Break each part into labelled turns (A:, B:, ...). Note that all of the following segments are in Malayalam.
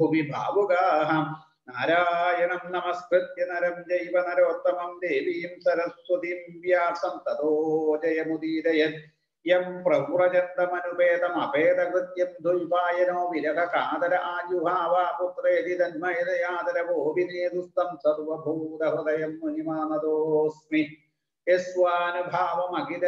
A: ഭുവി ഭാവുകാഹ നാരായണം നമസ്കൃത്യ നരം ജൈവ നരോത്തമം ദേവീം സരസ്വതീം വ്യാസം തതോ ജയമുദീരയൻ യം പ്രവ്രജന്തമനുപേതം അപേതകൃത്യം ദുൽപായനോ വിരഹ കാതര ആജുഹാവാ പുത്രേതി തന്മയതയാദരവോ വിനേതുസ്തം സർവഭൂതഹൃദയം മുനിമാനദോസ്മി യസ്വാനുഭാവമഖില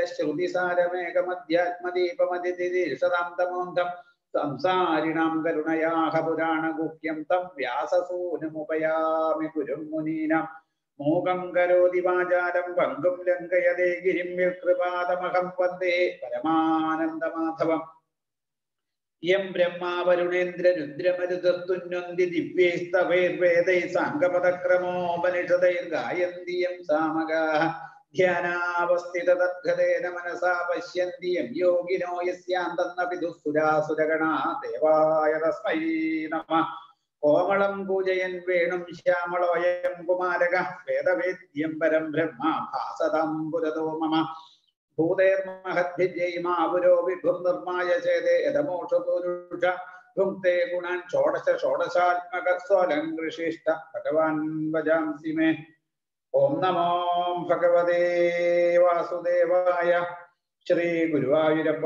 A: ശ്രുതിസാരമേകമധ്യാത്മദീപമതിഥിരീർഷതാന്തമോന്ധം സംസാരിണാം കരുണയാഹ പുരാണഗുഹ്യം തം വ്യാസസൂനുമുപയാമി ഗുരും മുനീനാം മൂകം കരോതി വാചാലം പങ്കും ലങ്കയതേ ഗിരിം വികൃപാതമഹം വന്ദേ പരമാനന്ദമാധവം യം ബ്രഹ്മാവരുണേന്ദ്ര രുദ്രമരുതസ്തുന്വന്തി ദിവ്യൈസ്തവൈർവേദൈ സാംഗപദക്രമോപനിഷദൈർഗായന്തി യം സാമഗാഃ ധ്യാനാവസ്ഥിത തദ്ഗതേന മനസാ പശ്യന്തി യം യോഗിനോ യസ്യാന്തന്ന വിദുസുരാസുരഗണാ ദേവായ തസ്മൈ നമഃ കോമളം പൂജയൻ വേണും ശ്യാമളോയം കുമാരക വേദവേദ്യം പരം ബ്രഹ്മ ഭാസതം പുരതോ മമ ഭൂതേർമഹദ്ഭിജയിമാപുരോ വിഭും നിർമായ ചേതേ യഥമോഷപുരുഷ ഭുക്തേ ഗുണാൻ ഷോഡശ ഷോഡശാത്മക സ്വലങ്കൃഷിഷ്ട ഭഗവാൻ വജാംസി മേ ഓം നമോ ഭഗവതേ വാസുദേവായ ശ്രീ ഗുരുവായൂരപ്പ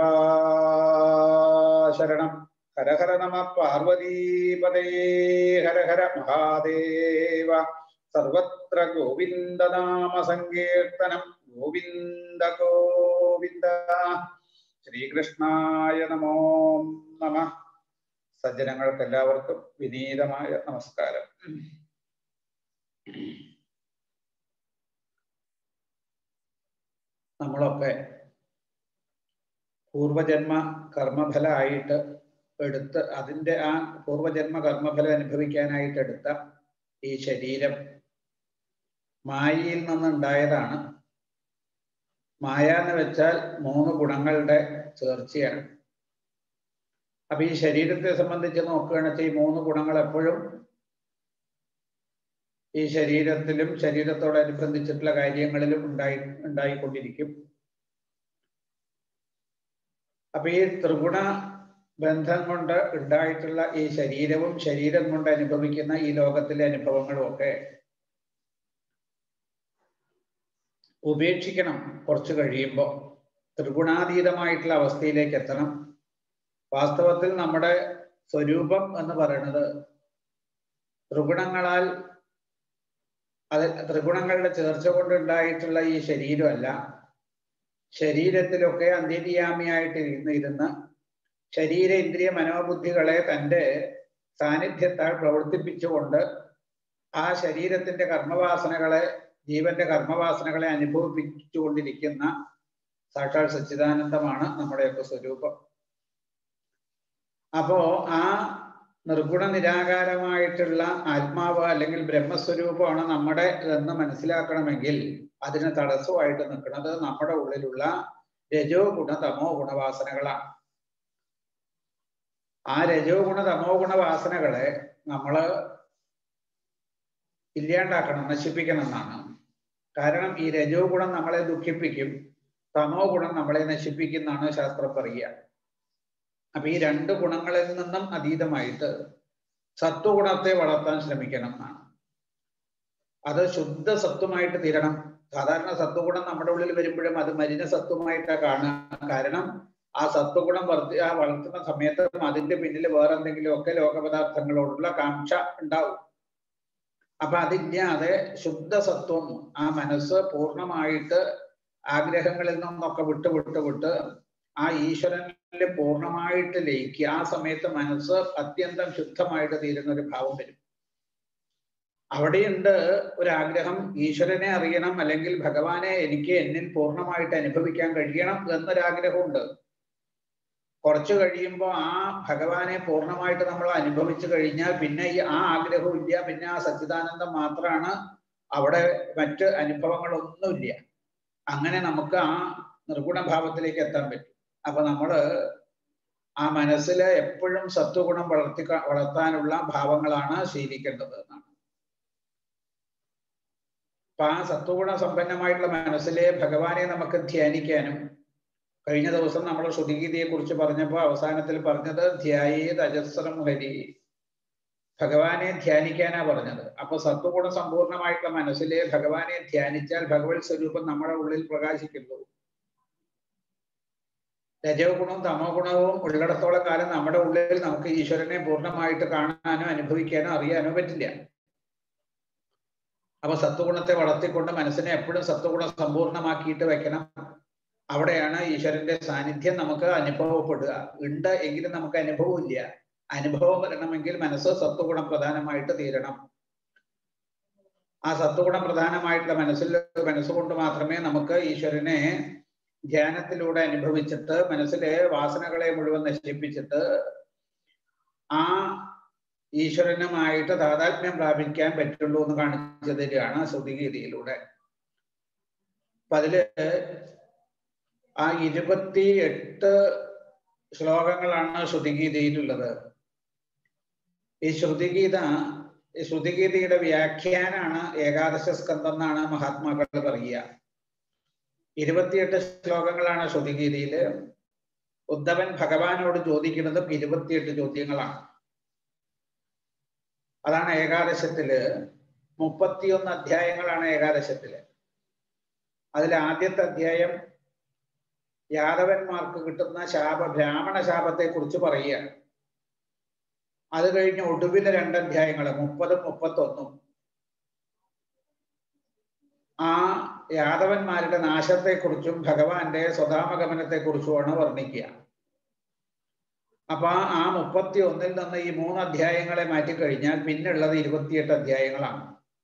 A: ശരണം ഹര ഹര നമ പാർവതീപതേ ഹര ഹര മഹാദേവ സർവത്ര ഗോവിന്ദനാമ സങ്കീർത്തനം ഗോവിന്ദ ഗോവിന്ദ ശ്രീകൃഷ്ണായ നമോ നമ സജ്ജനങ്ങൾക്ക് എല്ലാവർക്കും വിനീതമായ നമസ്കാരം നമ്മളൊക്കെ പൂർവജന്മ കർമ്മഫലമായിട്ട് എടുത്ത് അതിൻ്റെ ആ പൂർവജന്മ കർമ്മഫലം അനുഭവിക്കാനായിട്ട് എടുത്ത ഈ ശരീരം മായയിൽ നിന്നുണ്ടായതാണ് മായ എന്ന് വെച്ചാൽ മൂന്ന് ഗുണങ്ങളുടെ ചേർച്ചയാണ് അപ്പൊ ഈ ശരീരത്തെ സംബന്ധിച്ച് നോക്കുകയാണെന്ന് വെച്ചാൽ ഈ മൂന്ന് ഗുണങ്ങൾ എപ്പോഴും ഈ ശരീരത്തിലും ശരീരത്തോടനുബന്ധിച്ചിട്ടുള്ള കാര്യങ്ങളിലും ഉണ്ടായി ഉണ്ടായിക്കൊണ്ടിരിക്കും അപ്പൊ ഈ ത്രിഗുണ ബന്ധം കൊണ്ട് ഉണ്ടായിട്ടുള്ള ഈ ശരീരവും ശരീരം കൊണ്ട് അനുഭവിക്കുന്ന ഈ ലോകത്തിലെ അനുഭവങ്ങളും ഒക്കെ ഉപേക്ഷിക്കണം കുറച്ച് കഴിയുമ്പോൾ ത്രിഗുണാതീതമായിട്ടുള്ള അവസ്ഥയിലേക്ക് എത്തണം വാസ്തവത്തിൽ നമ്മുടെ സ്വരൂപം എന്ന് പറയുന്നത് ത്രിഗുണങ്ങളാൽ അത് ത്രിഗുണങ്ങളുടെ ചേർച്ച കൊണ്ടുണ്ടായിട്ടുള്ള ഈ ശരീരമല്ല ശരീരത്തിലൊക്കെ അന്തര്യാമിയായിട്ട് ഇരുന്ന് ഇരുന്ന് ശരീര ഇന്ദ്രിയ മനോബുദ്ധികളെ തൻ്റെ സാന്നിധ്യത്താൽ പ്രവർത്തിപ്പിച്ചുകൊണ്ട് ആ ശരീരത്തിന്റെ കർമ്മവാസനകളെ ജീവന്റെ കർമ്മവാസനകളെ അനുഭവിപ്പിച്ചുകൊണ്ടിരിക്കുന്ന സാക്ഷാൽ സച്ചിദാനന്ദമാണ് നമ്മുടെയൊക്കെ സ്വരൂപം അപ്പോ ആ നിർഗുണ നിരാകാരമായിട്ടുള്ള ആത്മാവ് അല്ലെങ്കിൽ ബ്രഹ്മസ്വരൂപമാണ് നമ്മുടെ എന്ന് മനസ്സിലാക്കണമെങ്കിൽ അതിന് തടസ്സമായിട്ട് നിൽക്കുന്നത് നമ്മുടെ ഉള്ളിലുള്ള രജോ ഗുണ തമോ ഗുണവാസനകളാണ് ആ രജോ ഗുണ തമോ ഗുണവാസനകളെ നമ്മള് ഇല്ലാണ്ടാക്കണം നശിപ്പിക്കണം എന്നാണ് കാരണം ഈ രജോ ഗുണം നമ്മളെ ദുഃഖിപ്പിക്കും തമോ ഗുണം നമ്മളെ നശിപ്പിക്കുന്നാണ് ശാസ്ത്രം പറയുക അപ്പൊ ഈ രണ്ട് ഗുണങ്ങളിൽ നിന്നും അതീതമായിട്ട് സത്വഗുണത്തെ വളർത്താൻ ശ്രമിക്കണം എന്നാണ് അത് ശുദ്ധ സത്വമായിട്ട് തീരണം സാധാരണ സത്വഗുണം നമ്മുടെ ഉള്ളിൽ വരുമ്പോഴും അത് മലിന സത്വമായിട്ടാണ് കാണുക കാരണം ആ സത്വഗുണം വർദ്ധി ആ വളർത്തുന്ന സമയത്തും അതിന്റെ പിന്നിൽ വേറെ എന്തെങ്കിലും ഒക്കെ ലോകപദാർത്ഥങ്ങളോടുള്ള കാംക്ഷ ഉണ്ടാവും അപ്പൊ അതില്ലാതെ ശുദ്ധ സത്വം ആ മനസ്സ് പൂർണ്ണമായിട്ട് ആഗ്രഹങ്ങളിൽ നിന്നൊക്കെ വിട്ട് വിട്ട് വിട്ട് ആ ഈശ്വരനിൽ പൂർണ്ണമായിട്ട് ലയിക്കുക ആ സമയത്ത് മനസ്സ് അത്യന്തം ശുദ്ധമായിട്ട് തീരുന്ന ഒരു ഭാവം വരും അവിടെയുണ്ട് ഒരാഗ്രഹം ഈശ്വരനെ അറിയണം അല്ലെങ്കിൽ ഭഗവാനെ എനിക്ക് എന്നിൽ പൂർണ്ണമായിട്ട് അനുഭവിക്കാൻ കഴിയണം എന്നൊരാഗ്രഹമുണ്ട് കുറച്ചു കഴിയുമ്പോൾ ആ ഭഗവാനെ പൂർണ്ണമായിട്ട് നമ്മൾ അനുഭവിച്ചു കഴിഞ്ഞാൽ പിന്നെ ഈ ആ ആഗ്രഹവും ഇല്ല പിന്നെ ആ സച്ചിദാനന്ദം മാത്രമാണ് അവിടെ മറ്റ് അനുഭവങ്ങളൊന്നുമില്ല അങ്ങനെ നമുക്ക് ആ നിർഗുണഭാവത്തിലേക്ക് എത്താൻ പറ്റും അപ്പൊ നമ്മള് ആ മനസ്സിൽ എപ്പോഴും സത്വഗുണം വളർത്തി വളർത്താനുള്ള ഭാവങ്ങളാണ് ശീലിക്കേണ്ടത് എന്നാണ് അപ്പൊ ആ സത്വഗുണ സമ്പന്നമായിട്ടുള്ള മനസ്സിലെ ഭഗവാനെ നമുക്ക് ധ്യാനിക്കാനും കഴിഞ്ഞ ദിവസം നമ്മൾ ശ്രുതിഗീതയെ കുറിച്ച് പറഞ്ഞപ്പോൾ അവസാനത്തിൽ പറഞ്ഞത് ധ്യായേത് അജസ്രം ഹരി ഭഗവാനെ ധ്യാനിക്കാനാ പറഞ്ഞത് അപ്പൊ സത്വഗുണ സമ്പൂർണമായിട്ടുള്ള മനസ്സിലെ ഭഗവാനെ ധ്യാനിച്ചാൽ ഭഗവത് സ്വരൂപം നമ്മുടെ ഉള്ളിൽ പ്രകാശിക്കുന്നു രജോ ഗുണവും തമോ ഗുണവും ഉള്ളിടത്തോളം കാലം നമ്മുടെ ഉള്ളിൽ നമുക്ക് ഈശ്വരനെ പൂർണ്ണമായിട്ട് കാണാനോ അനുഭവിക്കാനോ അറിയാനോ പറ്റില്ല അപ്പൊ സത്വഗുണത്തെ വളർത്തിക്കൊണ്ട് മനസ്സിനെ എപ്പോഴും സത്വഗുണം സമ്പൂർണ്ണമാക്കിയിട്ട് വെക്കണം അവിടെയാണ് ഈശ്വരന്റെ സാന്നിധ്യം നമുക്ക് അനുഭവപ്പെടുക ഉണ്ട് എങ്കിലും നമുക്ക് അനുഭവമില്ല അനുഭവം വരണമെങ്കിൽ മനസ്സ് സത്വഗുണം പ്രധാനമായിട്ട് തീരണം ആ സത്വഗുണം പ്രധാനമായിട്ടുള്ള മനസ്സിൽ മനസ്സുകൊണ്ട് മാത്രമേ നമുക്ക് ഈശ്വരനെ ധ്യാനത്തിലൂടെ അനുഭവിച്ചിട്ട് മനസ്സിലെ വാസനകളെ മുഴുവൻ നശിപ്പിച്ചിട്ട് ആ ഈശ്വരനുമായിട്ട് താതാത്മ്യം പ്രാപിക്കാൻ പറ്റുള്ളൂ എന്ന് കാണിച്ചു തരികയാണ് ശ്രുതിഗീതിയിലൂടെ അപ്പൊ അതില് ആ ഇരുപത്തി എട്ട് ശ്ലോകങ്ങളാണ് ശ്രുതിഗീതയിലുള്ളത് ഈ ശ്രുതിഗീത ഈ ശ്രുതിഗീതയുടെ വ്യാഖ്യാനാണ് ഏകാദശ സ്കന്ധം എന്നാണ് മഹാത്മാക്കൾ പറയുക ഇരുപത്തിയെട്ട് ശ്ലോകങ്ങളാണ് ശ്രുതിഗീതയില് ഉദ്ധവൻ ഭഗവാനോട് ചോദിക്കുന്നതും ഇരുപത്തിയെട്ട് ചോദ്യങ്ങളാണ് അതാണ് ഏകാദശത്തില് മുപ്പത്തിയൊന്ന് അധ്യായങ്ങളാണ് ഏകാദശത്തില് അതിൽ ആദ്യത്തെ അധ്യായം യാദവന്മാർക്ക് കിട്ടുന്ന ശാപ ബ്രാഹ്മണ ശാപത്തെ കുറിച്ച് പറയുകയാണ് അത് കഴിഞ്ഞ് ഒടുവിലെ രണ്ടധ്യായങ്ങൾ മുപ്പതും മുപ്പത്തൊന്നും ആ യാദവന്മാരുടെ നാശത്തെക്കുറിച്ചും ഭഗവാന്റെ സ്വധാമഗമനത്തെക്കുറിച്ചുമാണ് വർണ്ണിക്കുക അപ്പൊ ആ മുപ്പത്തി ഒന്നിൽ നിന്ന് ഈ മൂന്ന് അധ്യായങ്ങളെ മാറ്റിക്കഴിഞ്ഞാൽ പിന്നുള്ളത് ഇരുപത്തിയെട്ട് അധ്യായങ്ങളാണ്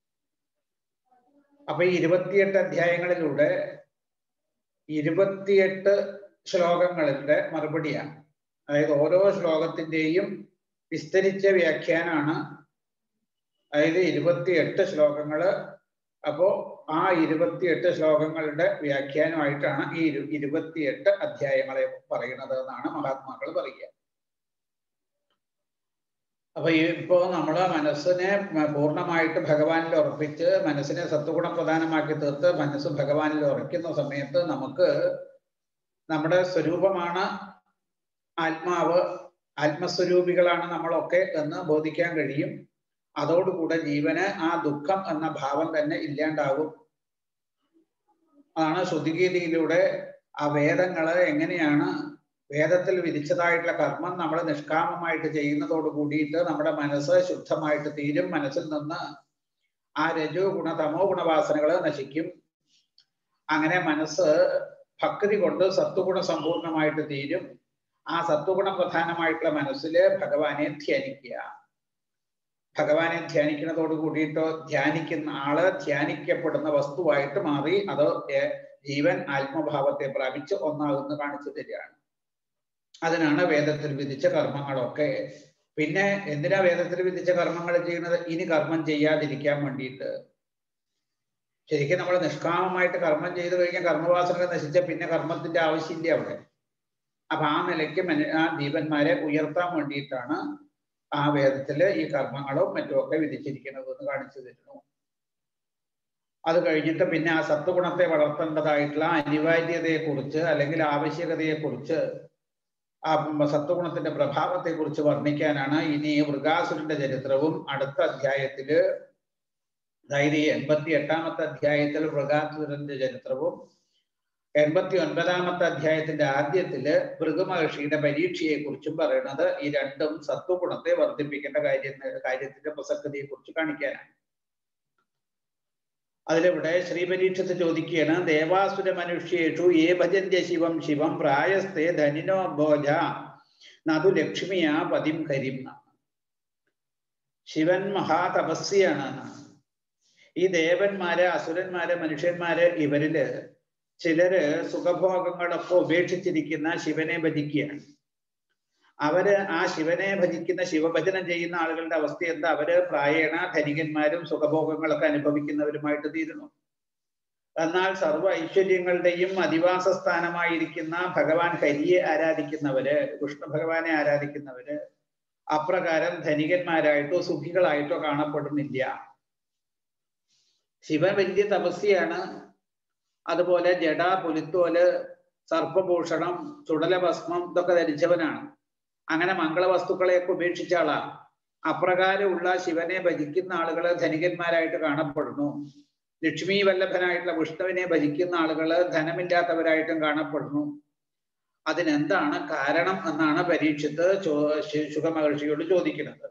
A: അപ്പൊ ഈ ഇരുപത്തിയെട്ട് അധ്യായങ്ങളിലൂടെ ഇരുപത്തിയെട്ട് ശ്ലോകങ്ങളുടെ മറുപടിയാണ് അതായത് ഓരോ ശ്ലോകത്തിന്റെയും വിസ്തരിച്ച വ്യാഖ്യാനാണ് അതായത് ഇരുപത്തിയെട്ട് ശ്ലോകങ്ങള് അപ്പോ ആ ഇരുപത്തിയെട്ട് ശ്ലോകങ്ങളുടെ വ്യാഖ്യാനമായിട്ടാണ് ഈ ഇരു ഇരുപത്തിയെട്ട് അധ്യായങ്ങളെ പറയുന്നത് എന്നാണ് മഹാത്മാക്കൾ പറയുക അപ്പൊ ഇപ്പോ നമ്മള് മനസ്സിനെ പൂർണ്ണമായിട്ട് ഭഗവാനിൽ ഉറപ്പിച്ച് മനസ്സിനെ സത്വഗുണം പ്രധാനമാക്കി തീർത്ത് മനസ്സ് ഭഗവാനിൽ ഉറയ്ക്കുന്ന സമയത്ത് നമുക്ക് നമ്മുടെ സ്വരൂപമാണ് ആത്മാവ് ആത്മസ്വരൂപികളാണ് നമ്മളൊക്കെ എന്ന് ബോധിക്കാൻ കഴിയും അതോടുകൂടെ ജീവന് ആ ദുഃഖം എന്ന ഭാവം തന്നെ ഇല്ലാണ്ടാവും അതാണ് ശ്രുതിഗീതിയിലൂടെ ആ വേദങ്ങള് എങ്ങനെയാണ് വേദത്തിൽ വിധിച്ചതായിട്ടുള്ള കർമ്മം നമ്മൾ നിഷ്കാമമായിട്ട് ചെയ്യുന്നതോട് കൂടിയിട്ട് നമ്മുടെ മനസ്സ് ശുദ്ധമായിട്ട് തീരും മനസ്സിൽ നിന്ന് ആ രജോ ഗുണ തമോ ഗുണവാസനകൾ നശിക്കും അങ്ങനെ മനസ്സ് ഭക്തി കൊണ്ട് സത്വഗുണ സമ്പൂർണമായിട്ട് തീരും ആ സത്വഗുണ പ്രധാനമായിട്ടുള്ള മനസ്സില് ഭഗവാനെ ധ്യാനിക്കുക ഭഗവാനെ ധ്യാനിക്കുന്നതോട് കൂടിയിട്ടോ ധ്യാനിക്കുന്ന ആള് ധ്യാനിക്കപ്പെടുന്ന വസ്തുവായിട്ട് മാറി അത് ജീവൻ ആത്മഭാവത്തെ പ്രാപിച്ച് ഒന്നാകുന്ന കാണിച്ചു തരികയാണ് അതിനാണ് വേദത്തിൽ വിധിച്ച കർമ്മങ്ങളൊക്കെ പിന്നെ എന്തിനാ വേദത്തിൽ വിധിച്ച കർമ്മങ്ങൾ ചെയ്യുന്നത് ഇനി കർമ്മം ചെയ്യാതിരിക്കാൻ വേണ്ടിയിട്ട് ശരിക്കും നമ്മൾ നിഷ്കാമമായിട്ട് കർമ്മം ചെയ്തു കഴിഞ്ഞാൽ കർമ്മവാസനകൾ നശിച്ച പിന്നെ കർമ്മത്തിന്റെ ആവശ്യമില്ല അവിടെ അപ്പൊ ആ നിലയ്ക്ക് ആ ജീവന്മാരെ ഉയർത്താൻ വേണ്ടിയിട്ടാണ് ആ വേദത്തില് ഈ കർമ്മങ്ങളും മറ്റുമൊക്കെ വിധിച്ചിരിക്കുന്നത് എന്ന് കാണിച്ചു തരുന്നു അത് കഴിഞ്ഞിട്ട് പിന്നെ ആ സത്വഗുണത്തെ വളർത്തേണ്ടതായിട്ടുള്ള അനിവാര്യതയെക്കുറിച്ച് അല്ലെങ്കിൽ ആവശ്യകതയെക്കുറിച്ച് ആ സത്വഗുണത്തിന്റെ പ്രഭാവത്തെ കുറിച്ച് വർണ്ണിക്കാനാണ് ഇനി മൃഗാസുരന്റെ ചരിത്രവും അടുത്ത അധ്യായത്തില് അതായത് ഈ എൺപത്തി എട്ടാമത്തെ അധ്യായത്തിൽ മൃഗാസുരന്റെ ചരിത്രവും എൺപത്തി ഒൻപതാമത്തെ അധ്യായത്തിന്റെ ആദ്യത്തില് ഭൃഗുമഹർഷിയുടെ പരീക്ഷയെ കുറിച്ചും പറയുന്നത് ഈ രണ്ടും സത്വഗുണത്തെ വർദ്ധിപ്പിക്കേണ്ട കാര്യം കാര്യത്തിന്റെ പ്രസക്തിയെ കുറിച്ച് കാണിക്കാനാണ് അതിലിവിടെ ശ്രീപരീക്ഷത്ത് ചോദിക്കുകയാണ് ദേവാസുര മനുഷ്യേഷു ഏ ഭജന്യ ശിവം ശിവം പ്രായസ്തേ ധനിനോ ഭോജ നതു ലക്ഷ്മിയാ പതിം ഹരിം ശിവൻ മഹാതപസ്യാണ് ഈ ദേവന്മാര് അസുരന്മാര് മനുഷ്യന്മാര് ഇവരില് ചിലര് സുഖഭോഗങ്ങളൊക്കെ ഉപേക്ഷിച്ചിരിക്കുന്ന ശിവനെ ഭജിക്കുകയാണ് അവര് ആ ശിവനെ ഭജിക്കുന്ന ശിവഭജനം ചെയ്യുന്ന ആളുകളുടെ അവസ്ഥ എന്താ അവര് പ്രായേണ ധനികന്മാരും സുഖഭോഗങ്ങളൊക്കെ അനുഭവിക്കുന്നവരുമായിട്ട് തീരുന്നു എന്നാൽ സർവ്വ ഐശ്വര്യങ്ങളുടെയും അധിവാസ സ്ഥാനമായിരിക്കുന്ന ഭഗവാൻ ഹരിയെ ആരാധിക്കുന്നവര് കൃഷ്ണ ഭഗവാനെ ആരാധിക്കുന്നവര് അപ്രകാരം ധനികന്മാരായിട്ടോ സുഖികളായിട്ടോ കാണപ്പെടുന്നില്ല ശിവൻ വലിയ തപസ്യാണ് അതുപോലെ ജഡ പുലിത്തോല് സർപ്പഭൂഷണം ചുടലഭസ്മം ഇതൊക്കെ ധരിച്ചവനാണ് അങ്ങനെ മംഗളവസ്തുക്കളെയൊക്കെ ഉപേക്ഷിച്ച ആളാണ് അപ്രകാരമുള്ള ശിവനെ ഭജിക്കുന്ന ആളുകൾ ധനികന്മാരായിട്ട് കാണപ്പെടുന്നു ലക്ഷ്മി വല്ലഭനായിട്ടുള്ള വിഷ്ണുവിനെ ഭജിക്കുന്ന ആളുകൾ ധനമില്ലാത്തവരായിട്ടും കാണപ്പെടുന്നു അതിനെന്താണ് കാരണം എന്നാണ് പരീക്ഷിത്ത് ചോ ശുഖമഹർഷിയോട് ചോദിക്കുന്നത്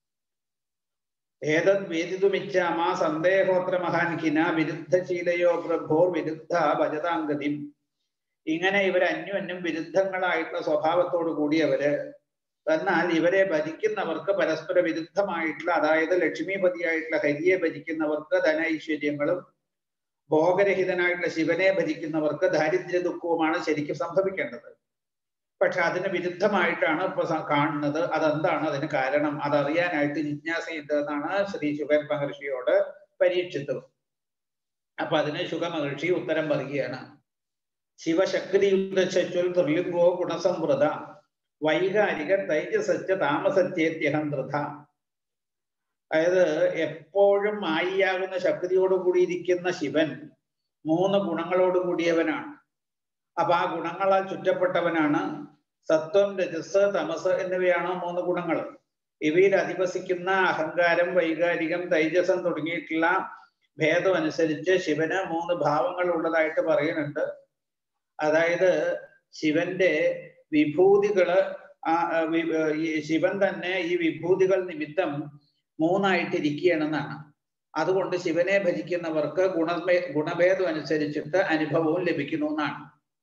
A: ഏതത് വേദിതുമിച്ചാമ സന്ദേഹോത്ര മഹാൻഖിന വിരുദ്ധശീലയോ പ്രഭോർ വിരുദ്ധ ഭജതാംഗതി ഇങ്ങനെ ഇവർ അന്യോന്യം വിരുദ്ധങ്ങളായിട്ടുള്ള സ്വഭാവത്തോടു കൂടിയവര് എന്നാൽ ഇവരെ ഭജിക്കുന്നവർക്ക് പരസ്പര വിരുദ്ധമായിട്ടുള്ള അതായത് ലക്ഷ്മീപതിയായിട്ടുള്ള ഹരിയെ ഭജിക്കുന്നവർക്ക് ധനൈശ്വര്യങ്ങളും ഭോഗരഹിതനായിട്ടുള്ള ശിവനെ ഭജിക്കുന്നവർക്ക് ദാരിദ്ര്യ ദുഃഖവുമാണ് ശരിക്കും സംഭവിക്കേണ്ടത് പക്ഷെ അതിന് വിരുദ്ധമായിട്ടാണ് ഇപ്പൊ കാണുന്നത് അതെന്താണ് അതിന് കാരണം അതറിയാനായിട്ട് ജിജ്ഞാസയുണ്ട് എന്നാണ് ശ്രീ ശുഗൻ മഹർഷിയോട് പരീക്ഷിച്ചത് അപ്പൊ അതിന് ശുഗ മഹർഷി ഉത്തരം പറയുകയാണ് ശിവശക്തിയുദ്ധ ചുൽ ത്രിലിംഗോ ഗുണസംവൃത വൈകാരിക തൈജസച്ച താമസത്യേത്യഹം ധൃത അതായത് എപ്പോഴും മായിയാകുന്ന ശക്തിയോട് കൂടിയിരിക്കുന്ന ശിവൻ മൂന്ന് ഗുണങ്ങളോട് കൂടിയവനാണ് അപ്പൊ ആ ഗുണങ്ങളാൽ ചുറ്റപ്പെട്ടവനാണ് സത്വം രജസ് തമസ് എന്നിവയാണ് മൂന്ന് ഗുണങ്ങൾ ഇവയിൽ അധിവസിക്കുന്ന അഹങ്കാരം വൈകാരികം തൈജസം തുടങ്ങിയിട്ടുള്ള ഭേദം അനുസരിച്ച് ശിവന് മൂന്ന് ഭാവങ്ങൾ ഉള്ളതായിട്ട് പറയുന്നുണ്ട് അതായത് ശിവന്റെ വിഭൂതികള് ആ ഈ ശിവൻ തന്നെ ഈ വിഭൂതികൾ നിമിത്തം മൂന്നായിട്ടിരിക്കുകയാണെന്നാണ് അതുകൊണ്ട് ശിവനെ ഭജിക്കുന്നവർക്ക് ഗുണഭേ ഗുണഭേദം അനുസരിച്ചിട്ട് അനുഭവവും ലഭിക്കുന്നു എന്നാണ്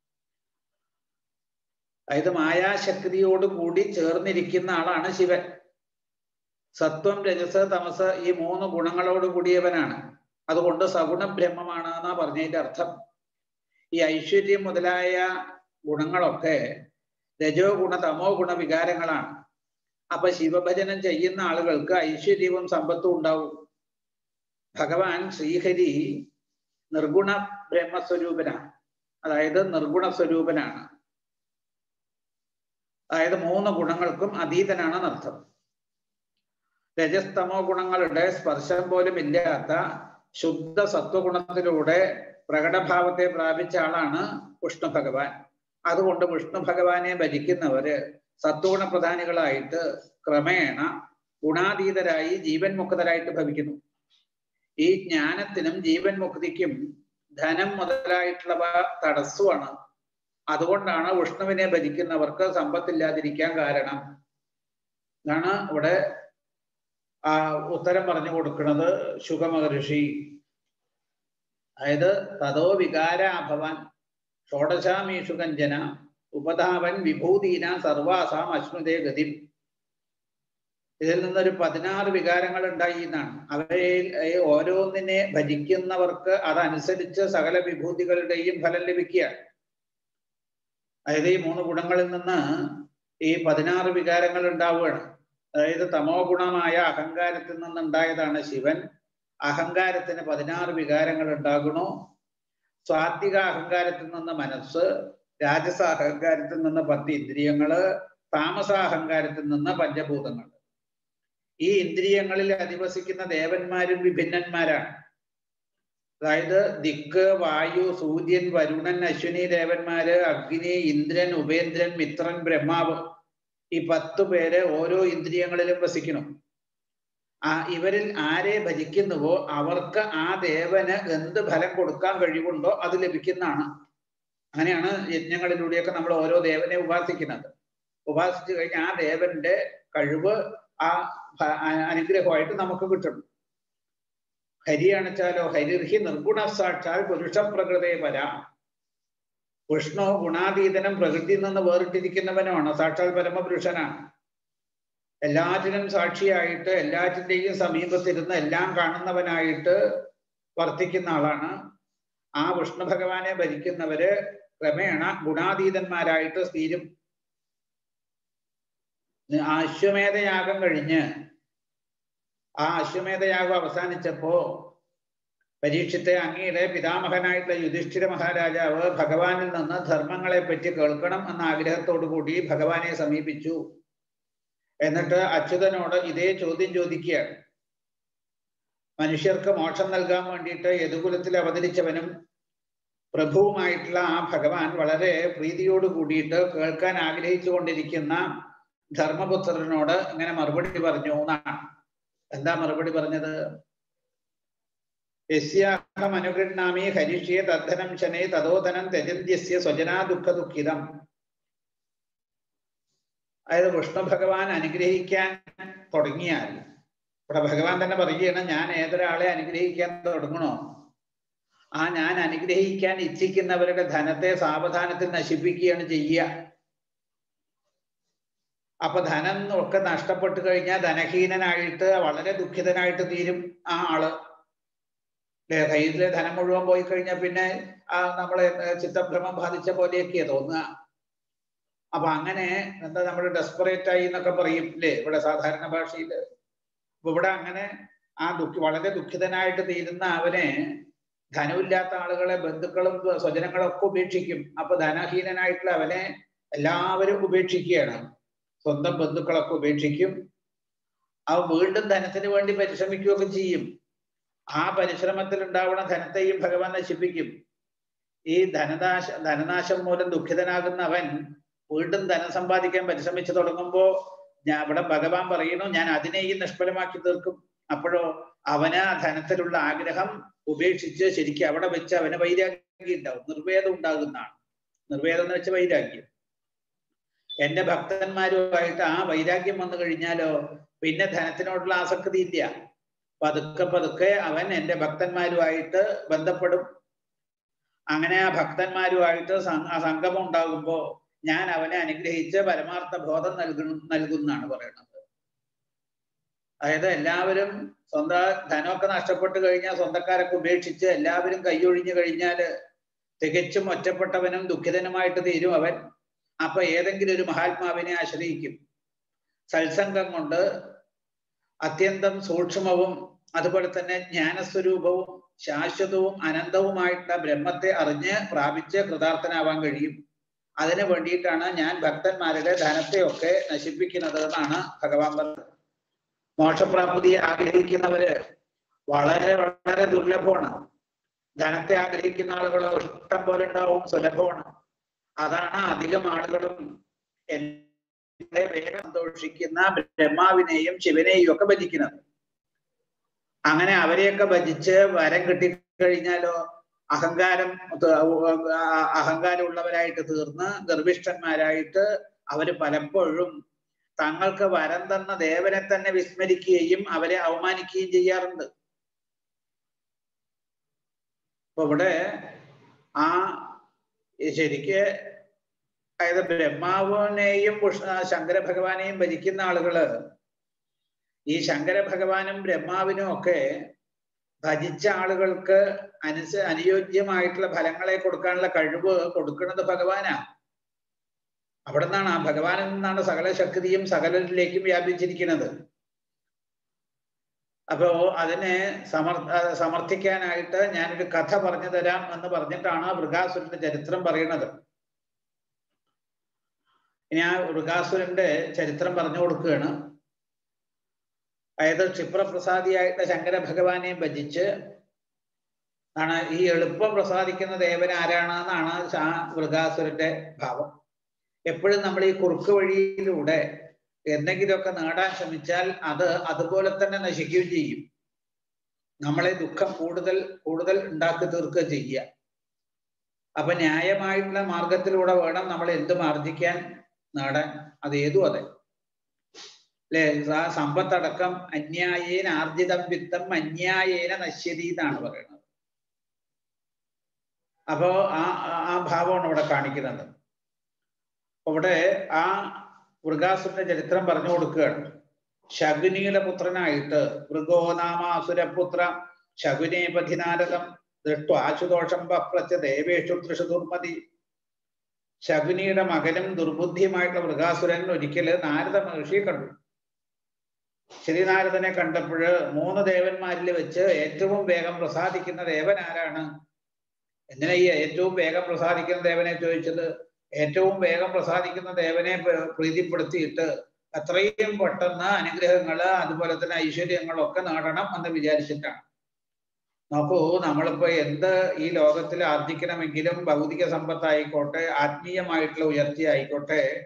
A: അതായത് മായാശക്തിയോട് കൂടി ചേർന്നിരിക്കുന്ന ആളാണ് ശിവൻ സത്വം രജസ് തമസ് ഈ മൂന്ന് ഗുണങ്ങളോട് കൂടിയവനാണ് അതുകൊണ്ട് സഗുണ ബ്രഹ്മമാണ് എന്നാ പറഞ്ഞതിന്റെ അർത്ഥം ഈ ഐശ്വര്യം മുതലായ ഗുണങ്ങളൊക്കെ രജോ ഗുണ തമോ ഗുണ വികാരങ്ങളാണ് അപ്പൊ ശിവഭജനം ചെയ്യുന്ന ആളുകൾക്ക് ഐശ്വര്യവും സമ്പത്തും ഉണ്ടാവും ഭഗവാൻ ശ്രീഹരി നിർഗുണ ബ്രഹ്മസ്വരൂപനാണ് അതായത് നിർഗുണ സ്വരൂപനാണ് അതായത് മൂന്ന് ഗുണങ്ങൾക്കും അതീതനാണ് അർത്ഥം രജസ്തമോ ഗുണങ്ങളുടെ സ്പർശം പോലും ഇല്ലാത്ത ശുദ്ധ സത്വഗുണത്തിലൂടെ പ്രകടഭാവത്തെ പ്രാപിച്ച ആളാണ് വിഷ്ണു ഭഗവാൻ അതുകൊണ്ട് വിഷ്ണു ഭഗവാനെ ഭജിക്കുന്നവര് സത്വഗുണ പ്രധാനികളായിട്ട് ക്രമേണ ഗുണാതീതരായി ജീവൻ മുക്തരായിട്ട് ഭവിക്കുന്നു ഈ ജ്ഞാനത്തിനും ജീവൻ മുക്തിക്കും ധനം മുതലായിട്ടുള്ളവ തടസ്സമാണ് അതുകൊണ്ടാണ് വിഷ്ണുവിനെ ഭജിക്കുന്നവർക്ക് സമ്പത്തില്ലാതിരിക്കാൻ കാരണം ഇതാണ് ഇവിടെ ആ ഉത്തരം പറഞ്ഞു കൊടുക്കുന്നത് ശുഖമഹർഷി അതായത് തതോ വികാരാഭവൻ ഷോഡശാമീഷു കഞ്ചന ഉപധാവൻ വിഭൂതീന സർവാസാം അശ്നുതേ ഗതി ഇതിൽ നിന്നൊരു പതിനാറ് വികാരങ്ങൾ ഉണ്ടായി എന്നാണ് അവയിൽ ഓരോന്നിനെ ഭജിക്കുന്നവർക്ക് അതനുസരിച്ച് സകല വിഭൂതികളുടെയും ഫലം ലഭിക്കുകയാണ് അതായത് ഈ മൂന്ന് ഗുണങ്ങളിൽ നിന്ന് ഈ പതിനാറ് വികാരങ്ങൾ ഉണ്ടാവുകയാണ് അതായത് തമോ ഗുണമായ അഹങ്കാരത്തിൽ നിന്നുണ്ടായതാണ് ശിവൻ അഹങ്കാരത്തിന് പതിനാറ് വികാരങ്ങൾ ഉണ്ടാകണു സ്വാത്വിക അഹങ്കാരത്തിൽ നിന്ന് മനസ്സ് രാജസ അഹങ്കാരത്തിൽ നിന്ന് പത്ത് ഇന്ദ്രിയങ്ങള് താമസ അഹങ്കാരത്തിൽ നിന്ന് പഞ്ചഭൂതങ്ങൾ ഈ ഇന്ദ്രിയങ്ങളിൽ അധിവസിക്കുന്ന ദേവന്മാരും വിഭിന്നന്മാരാണ് അതായത് ദിക്ക് വായു സൂര്യൻ വരുണൻ അശ്വിനി ദേവന്മാര് അഗ്നി ഇന്ദ്രൻ ഉപേന്ദ്രൻ മിത്രൻ ബ്രഹ്മാവ് ഈ പത്തു പേര് ഓരോ ഇന്ദ്രിയങ്ങളിലും വസിക്കണം ആ ഇവരിൽ ആരെ ഭജിക്കുന്നുവോ അവർക്ക് ആ ദേവന് എന്ത് ഫലം കൊടുക്കാൻ കഴിവുണ്ടോ അത് ലഭിക്കുന്നതാണ് അങ്ങനെയാണ് യജ്ഞങ്ങളിലൂടെയൊക്കെ നമ്മൾ ഓരോ ദേവനെ ഉപാസിക്കുന്നത് ഉപാസിച്ചു കഴിഞ്ഞാൽ ആ ദേവന്റെ കഴിവ് ആ അനുഗ്രഹമായിട്ട് നമുക്ക് കിട്ടും ഹരിയാണിച്ചാലോ ഹരിർഹി നിർഗുണ സാക്ഷാൽ പുരുഷ പ്രകൃതേ പര വിഷ്ണു ഗുണാതീതനും പ്രകൃതിയിൽ നിന്ന് വേറിട്ടിരിക്കുന്നവനുമാണ് സാക്ഷാൽ പരമപുരുഷനാണ് എല്ലാറ്റിനും സാക്ഷിയായിട്ട് എല്ലാറ്റിൻ്റെയും സമീപത്തിരുന്ന് എല്ലാം കാണുന്നവനായിട്ട് വർത്തിക്കുന്ന ആളാണ് ആ വിഷ്ണു ഭഗവാനെ ഭരിക്കുന്നവര് ക്രമേണ ഗുണാതീതന്മാരായിട്ട് തീരും അശ്വമേധയാഗം കഴിഞ്ഞ് ആ അശ്വമേധയാഗം അവസാനിച്ചപ്പോ പരീക്ഷത്തെ അങ്ങയുടെ പിതാമഹനായിട്ടുള്ള യുധിഷ്ഠിര മഹാരാജാവ് ഭഗവാനിൽ നിന്ന് ധർമ്മങ്ങളെ പറ്റി കേൾക്കണം എന്ന ആഗ്രഹത്തോടു കൂടി ഭഗവാനെ സമീപിച്ചു എന്നിട്ട് അച്യുതനോട് ഇതേ ചോദ്യം ചോദിക്കുകയാണ് മനുഷ്യർക്ക് മോക്ഷം നൽകാൻ വേണ്ടിയിട്ട് യദുകുലത്തിൽ അവതരിച്ചവനും പ്രഭുവുമായിട്ടുള്ള ആ ഭഗവാൻ വളരെ പ്രീതിയോട് കൂടിയിട്ട് കേൾക്കാൻ ആഗ്രഹിച്ചു കൊണ്ടിരിക്കുന്ന ധർമ്മപുത്രനോട് ഇങ്ങനെ മറുപടി പറഞ്ഞു എന്നാണ് എന്താ മറുപടി പറഞ്ഞത് യസ്യാഹം അനുഗൃണ്ണാമി ഹരിഷ്യെ തദ്ധനം ശനേ തതോധനം ത്യജന്ത്യസ്യ സ്വജനാ ദുഃഖ ദുഃഖിതം അതായത് വിഷ്ണു ഭഗവാൻ അനുഗ്രഹിക്കാൻ തുടങ്ങിയാൽ ഇവിടെ ഭഗവാൻ തന്നെ പറയുകയാണ് ഞാൻ ഏതൊരാളെ അനുഗ്രഹിക്കാൻ തുടങ്ങണോ ആ ഞാൻ അനുഗ്രഹിക്കാൻ ഇച്ഛിക്കുന്നവരുടെ ധനത്തെ സാവധാനത്തിൽ നശിപ്പിക്കുകയാണ് ചെയ്യുക അപ്പൊ ധനം ഒക്കെ നഷ്ടപ്പെട്ടു കഴിഞ്ഞാൽ ധനഹീനനായിട്ട് വളരെ ദുഃഖിതനായിട്ട് തീരും ആ ആള് കയ്യിലെ ധനം മുഴുവൻ പോയി കഴിഞ്ഞാൽ പിന്നെ ആ നമ്മളെ ചിത്തഭ്രമം ബാധിച്ച പോലെയൊക്കെയാ തോന്നുക അപ്പൊ അങ്ങനെ എന്താ നമ്മൾ ഡെസ്പറേറ്റ് ആയി എന്നൊക്കെ പറയും അല്ലേ ഇവിടെ സാധാരണ ഭാഷയിൽ അപ്പൊ ഇവിടെ അങ്ങനെ ആ ദുഃഖി വളരെ ദുഃഖിതനായിട്ട് തീരുന്ന അവനെ ധനമില്ലാത്ത ആളുകളെ ബന്ധുക്കളും സ്വജനങ്ങളും ഒക്കെ ഉപേക്ഷിക്കും അപ്പൊ ധനഹീനനായിട്ടുള്ള അവനെ എല്ലാവരും ഉപേക്ഷിക്കുകയാണ് സ്വന്തം ബന്ധുക്കളൊക്കെ ഉപേക്ഷിക്കും അവൻ വീണ്ടും ധനത്തിന് വേണ്ടി പരിശ്രമിക്കുകയൊക്കെ ചെയ്യും ആ പരിശ്രമത്തിൽ ഉണ്ടാവുന്ന ധനത്തെയും ഭഗവാൻ നശിപ്പിക്കും ഈ ധനനാശ ധനനാശം മൂലം ദുഃഖിതനാകുന്ന അവൻ വീണ്ടും ധനം സമ്പാദിക്കാൻ പരിശ്രമിച്ചു തുടങ്ങുമ്പോ ഞാൻ ഇവിടെ ഭഗവാൻ പറയുന്നു ഞാൻ അതിനെയും നിഷ്ഫലമാക്കി തീർക്കും അപ്പോഴോ അവന് ആ ധനത്തിലുള്ള ആഗ്രഹം ഉപേക്ഷിച്ച് ശരിക്കും അവിടെ വെച്ച് അവന് വൈരാഗ്യം ഉണ്ടാവും നിർവേദം ഉണ്ടാകുന്നതാണ് നിർവേദം എന്ന് വെച്ച വൈരാഗ്യം എന്റെ ഭക്തന്മാരുമായിട്ട് ആ വൈരാഗ്യം വന്നു കഴിഞ്ഞാലോ പിന്നെ ധനത്തിനോടുള്ള ആസക്തി ഇല്ല പതുക്കെ പതുക്കെ അവൻ എൻ്റെ ഭക്തന്മാരുമായിട്ട് ബന്ധപ്പെടും അങ്ങനെ ആ ഭക്തന്മാരുമായിട്ട് സംഗമം ഉണ്ടാകുമ്പോ ഞാൻ അവനെ അനുഗ്രഹിച്ച് പരമാർത്ഥ ബോധം നൽകണം നൽകുന്നാണ് പറയുന്നത് അതായത് എല്ലാവരും സ്വന്തം ധനമൊക്കെ നഷ്ടപ്പെട്ടു കഴിഞ്ഞാൽ സ്വന്തക്കാരൊക്കെ ഉപേക്ഷിച്ച് എല്ലാവരും കൈയൊഴിഞ്ഞു കഴിഞ്ഞാല് തികച്ചും ഒറ്റപ്പെട്ടവനും ദുഃഖിതനുമായിട്ട് തീരും അവൻ അപ്പൊ ഏതെങ്കിലും ഒരു മഹാത്മാവിനെ ആശ്രയിക്കും സത്സംഗം കൊണ്ട് അത്യന്തം സൂക്ഷ്മവും അതുപോലെ തന്നെ ജ്ഞാനസ്വരൂപവും ശാശ്വതവും അനന്തവുമായിട്ടുള്ള ബ്രഹ്മത്തെ അറിഞ്ഞ് പ്രാപിച്ച് കൃതാർത്ഥനാവാൻ കഴിയും അതിനു വേണ്ടിയിട്ടാണ് ഞാൻ ഭക്തന്മാരുടെ ധനത്തെയൊക്കെ നശിപ്പിക്കുന്നത് എന്നാണ് ഭഗവാൻ പറഞ്ഞത് മോക്ഷപ്രാപ്തിയെ ആഗ്രഹിക്കുന്നവര് വളരെ വളരെ ദുർലഭമാണ് ധനത്തെ ആഗ്രഹിക്കുന്ന ആളുകൾ ഇഷ്ടം പോലെ ഉണ്ടാവും സുലഭമാണ് അതാണ് അധികം ആളുകളും എന്നെ വേഗം സന്തോഷിക്കുന്ന ബ്രഹ്മാവിനെയും ശിവനെയും ഒക്കെ ഭജിക്കുന്നത് അങ്ങനെ അവരെയൊക്കെ ഭജിച്ച് വരം കിട്ടിക്കഴിഞ്ഞാലോ അഹങ്കാരം അഹങ്കാരമുള്ളവരായിട്ട് തീർന്ന് ഗർഭിഷ്ഠന്മാരായിട്ട് അവര് പലപ്പോഴും തങ്ങൾക്ക് വരം തന്ന ദേവനെ തന്നെ വിസ്മരിക്കുകയും അവരെ അവമാനിക്കുകയും ചെയ്യാറുണ്ട് അപ്പൊ ഇവിടെ ആ ശരിക്ക് അതായത് ബ്രഹ്മാവിനെയും ശങ്കര ഭഗവാനെയും ഭജിക്കുന്ന ആളുകള് ഈ ശങ്കര ഭഗവാനും ബ്രഹ്മാവിനും ഒക്കെ ഭജിച്ച ആളുകൾക്ക് അനുസ അനുയോജ്യമായിട്ടുള്ള ഫലങ്ങളെ കൊടുക്കാനുള്ള കഴിവ് കൊടുക്കുന്നത് ഭഗവാനാ അവിടെ നിന്നാണ് ആ ഭഗവാനിൽ നിന്നാണ് സകല ശക്തിയും സകലരിലേക്കും വ്യാപിച്ചിരിക്കുന്നത് അപ്പോ അതിനെ സമർ സമർത്ഥിക്കാനായിട്ട് ഞാനൊരു കഥ പറഞ്ഞു തരാം എന്ന് പറഞ്ഞിട്ടാണ് വൃഗാസുരന്റെ ചരിത്രം പറയുന്നത് ഇനി ആ വൃഗാസുരന്റെ ചരിത്രം പറഞ്ഞു കൊടുക്കുകയാണ് അതായത് ക്ഷിപ്രപ്രസാദിയായിട്ട് ശങ്കര ഭഗവാനെ ഭജിച്ച് ആണ് ഈ എളുപ്പം പ്രസാദിക്കുന്ന ദേവൻ ആരാണെന്നാണ് ആ വൃഗാസുരന്റെ ഭാവം എപ്പോഴും നമ്മൾ ഈ കുറുക്ക് വഴിയിലൂടെ എന്തെങ്കിലുമൊക്കെ നേടാൻ ശ്രമിച്ചാൽ അത് അതുപോലെ തന്നെ നശിക്കുകയും ചെയ്യും നമ്മളെ ദുഃഖം കൂടുതൽ കൂടുതൽ ഉണ്ടാക്കി തീർക്കുക ചെയ്യുക അപ്പൊ ന്യായമായിട്ടുള്ള മാർഗത്തിലൂടെ വേണം നമ്മൾ എന്തും ആർജിക്കാൻ നേടാൻ അത് ഏതും അതെ അല്ലെ ആ സമ്പത്തടക്കം അന്യായേന ആർജിതം വിത്തം അന്യായേന നശ്യതി എന്നാണ് പറയുന്നത് അപ്പോ ആ ആ ഭാവമാണ് ഇവിടെ കാണിക്കുന്നത് ഇവിടെ ആ വൃഗാസുരന്റെ ചരിത്രം പറഞ്ഞു കൊടുക്കുകയാണ് ശകുനിയുടെ പുത്രനായിട്ട് മൃഗോനാമാസുരപുത്ര ശകുനേപധിനാരകം ദൃഷ്ടു ആശുദോഷം പപ്രച്ച ദേവേഷു തൃഷു ദുർമതി ശകുനിയുടെ മകനും ദുർബുദ്ധിയുമായിട്ടുള്ള മൃഗാസുരൻ ഒരിക്കല് നാരദ മഹർഷിയെ കണ്ടു ശ്രീനാരദനെ കണ്ടപ്പോൾ മൂന്ന് ദേവന്മാരിൽ വെച്ച് ഏറ്റവും വേഗം പ്രസാദിക്കുന്ന ദേവൻ ആരാണ് എന്തിനാ ഈ ഏറ്റവും വേഗം പ്രസാദിക്കുന്ന ദേവനെ ചോദിച്ചത് ഏറ്റവും വേഗം പ്രസാദിക്കുന്ന ദേവനെ പ്രീതിപ്പെടുത്തിയിട്ട് അത്രയും പെട്ടെന്ന് അനുഗ്രഹങ്ങള് അതുപോലെ തന്നെ ഐശ്വര്യങ്ങളൊക്കെ നേടണം എന്ന് വിചാരിച്ചിട്ടാണ് നോക്കൂ നമ്മളിപ്പോ എന്ത് ഈ ലോകത്തിൽ ആർജിക്കണമെങ്കിലും ഭൗതിക സമ്പത്തായിക്കോട്ടെ ആത്മീയമായിട്ടുള്ള ഉയർച്ച ആയിക്കോട്ടെ